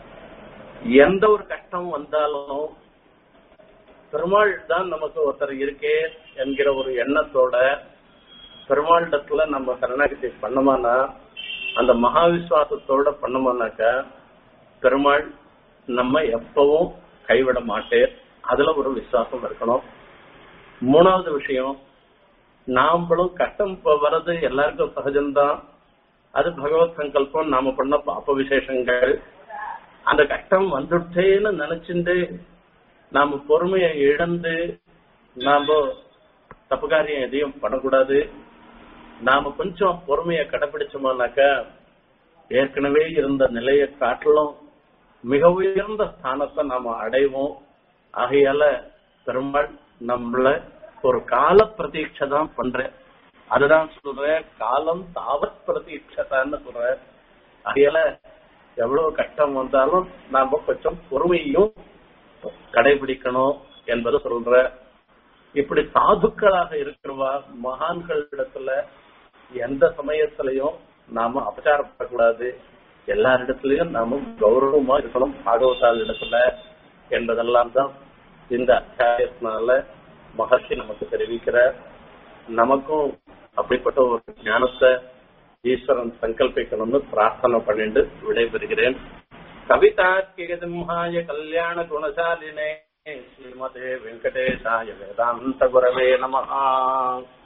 Speaker 1: எந்த ஒரு கஷ்டம் வந்தாலும் பெருமாள் தான் நமக்கு ஒருத்தர் இருக்கே என்கிற ஒரு எண்ணத்தோட பெருமாளிடத்துல நம்ம சரணாகதி பண்ணோமானா அந்த மகா விசுவாசத்தோட பண்ணோமானாக்கா பெருமாள் நம்ம எப்பவும் கைவிட மாட்டேன் அதுல ஒரு விசுவாசம் இருக்கணும் மூணாவது விஷயம் நாமளும் கஷ்டம் இப்ப வர்றது எல்லாருக்கும் சகஜம்தான் அது பகவத் சங்கல்பம் நாம பண்ண பாப்ப விசேஷங்கள் அந்த கஷ்டம் வந்துட்டேன்னு நினைச்சுட்டு நாம பொறுமையை இழந்து நாம தப்பு காரியம் எதையும் பண்ணக்கூடாது நாம கொஞ்சம் பொறுமையை கடைபிடிச்சோமானாக்கா ஏற்கனவே இருந்த நிலையை காட்டிலும் மிக உயர்ந்த ஸ்தானத்தை நாம அடைவோம் ஆகையால பெருமாள் நம்மள ஒரு கால பிரதீட்சை தான் பண்றேன் அதுதான் சொல்றேன் காலம் தாவத் பிரதீட்சதான்னு சொல்றேன் ஆகையால எவ்வளவு கஷ்டம் வந்தாலும் நாம கொஞ்சம் பொறுமையும் கடைபிடிக்கணும் என்பது சொல்ற இப்படி சாதுக்களாக இருக்கிறவா மகான்களிடத்துல எந்த சமயத்திலையும் நாம அபச்சாரப்படக்கூடாது எல்லாரிடத்துலயும் நாம கௌரவமா இருக்கணும் பாகவதால் இடத்துல என்பதெல்லாம் தான் இந்த அத்தியாயத்தினால மகர்ஷி நமக்கு தெரிவிக்கிற நமக்கும் அப்படிப்பட்ட ஒரு ஞானத்தை ஈஸ்வரன் சங்கல்பிக்கணும்னு பிரார்த்தனை பண்ணிட்டு விடைபெறுகிறேன் கவிதாக்கிகசிம்ஹாய கல்யாண குணசாலினே ஸ்ரீமதே வெங்கடேஷாய வேதாந்த குரவே நமஹா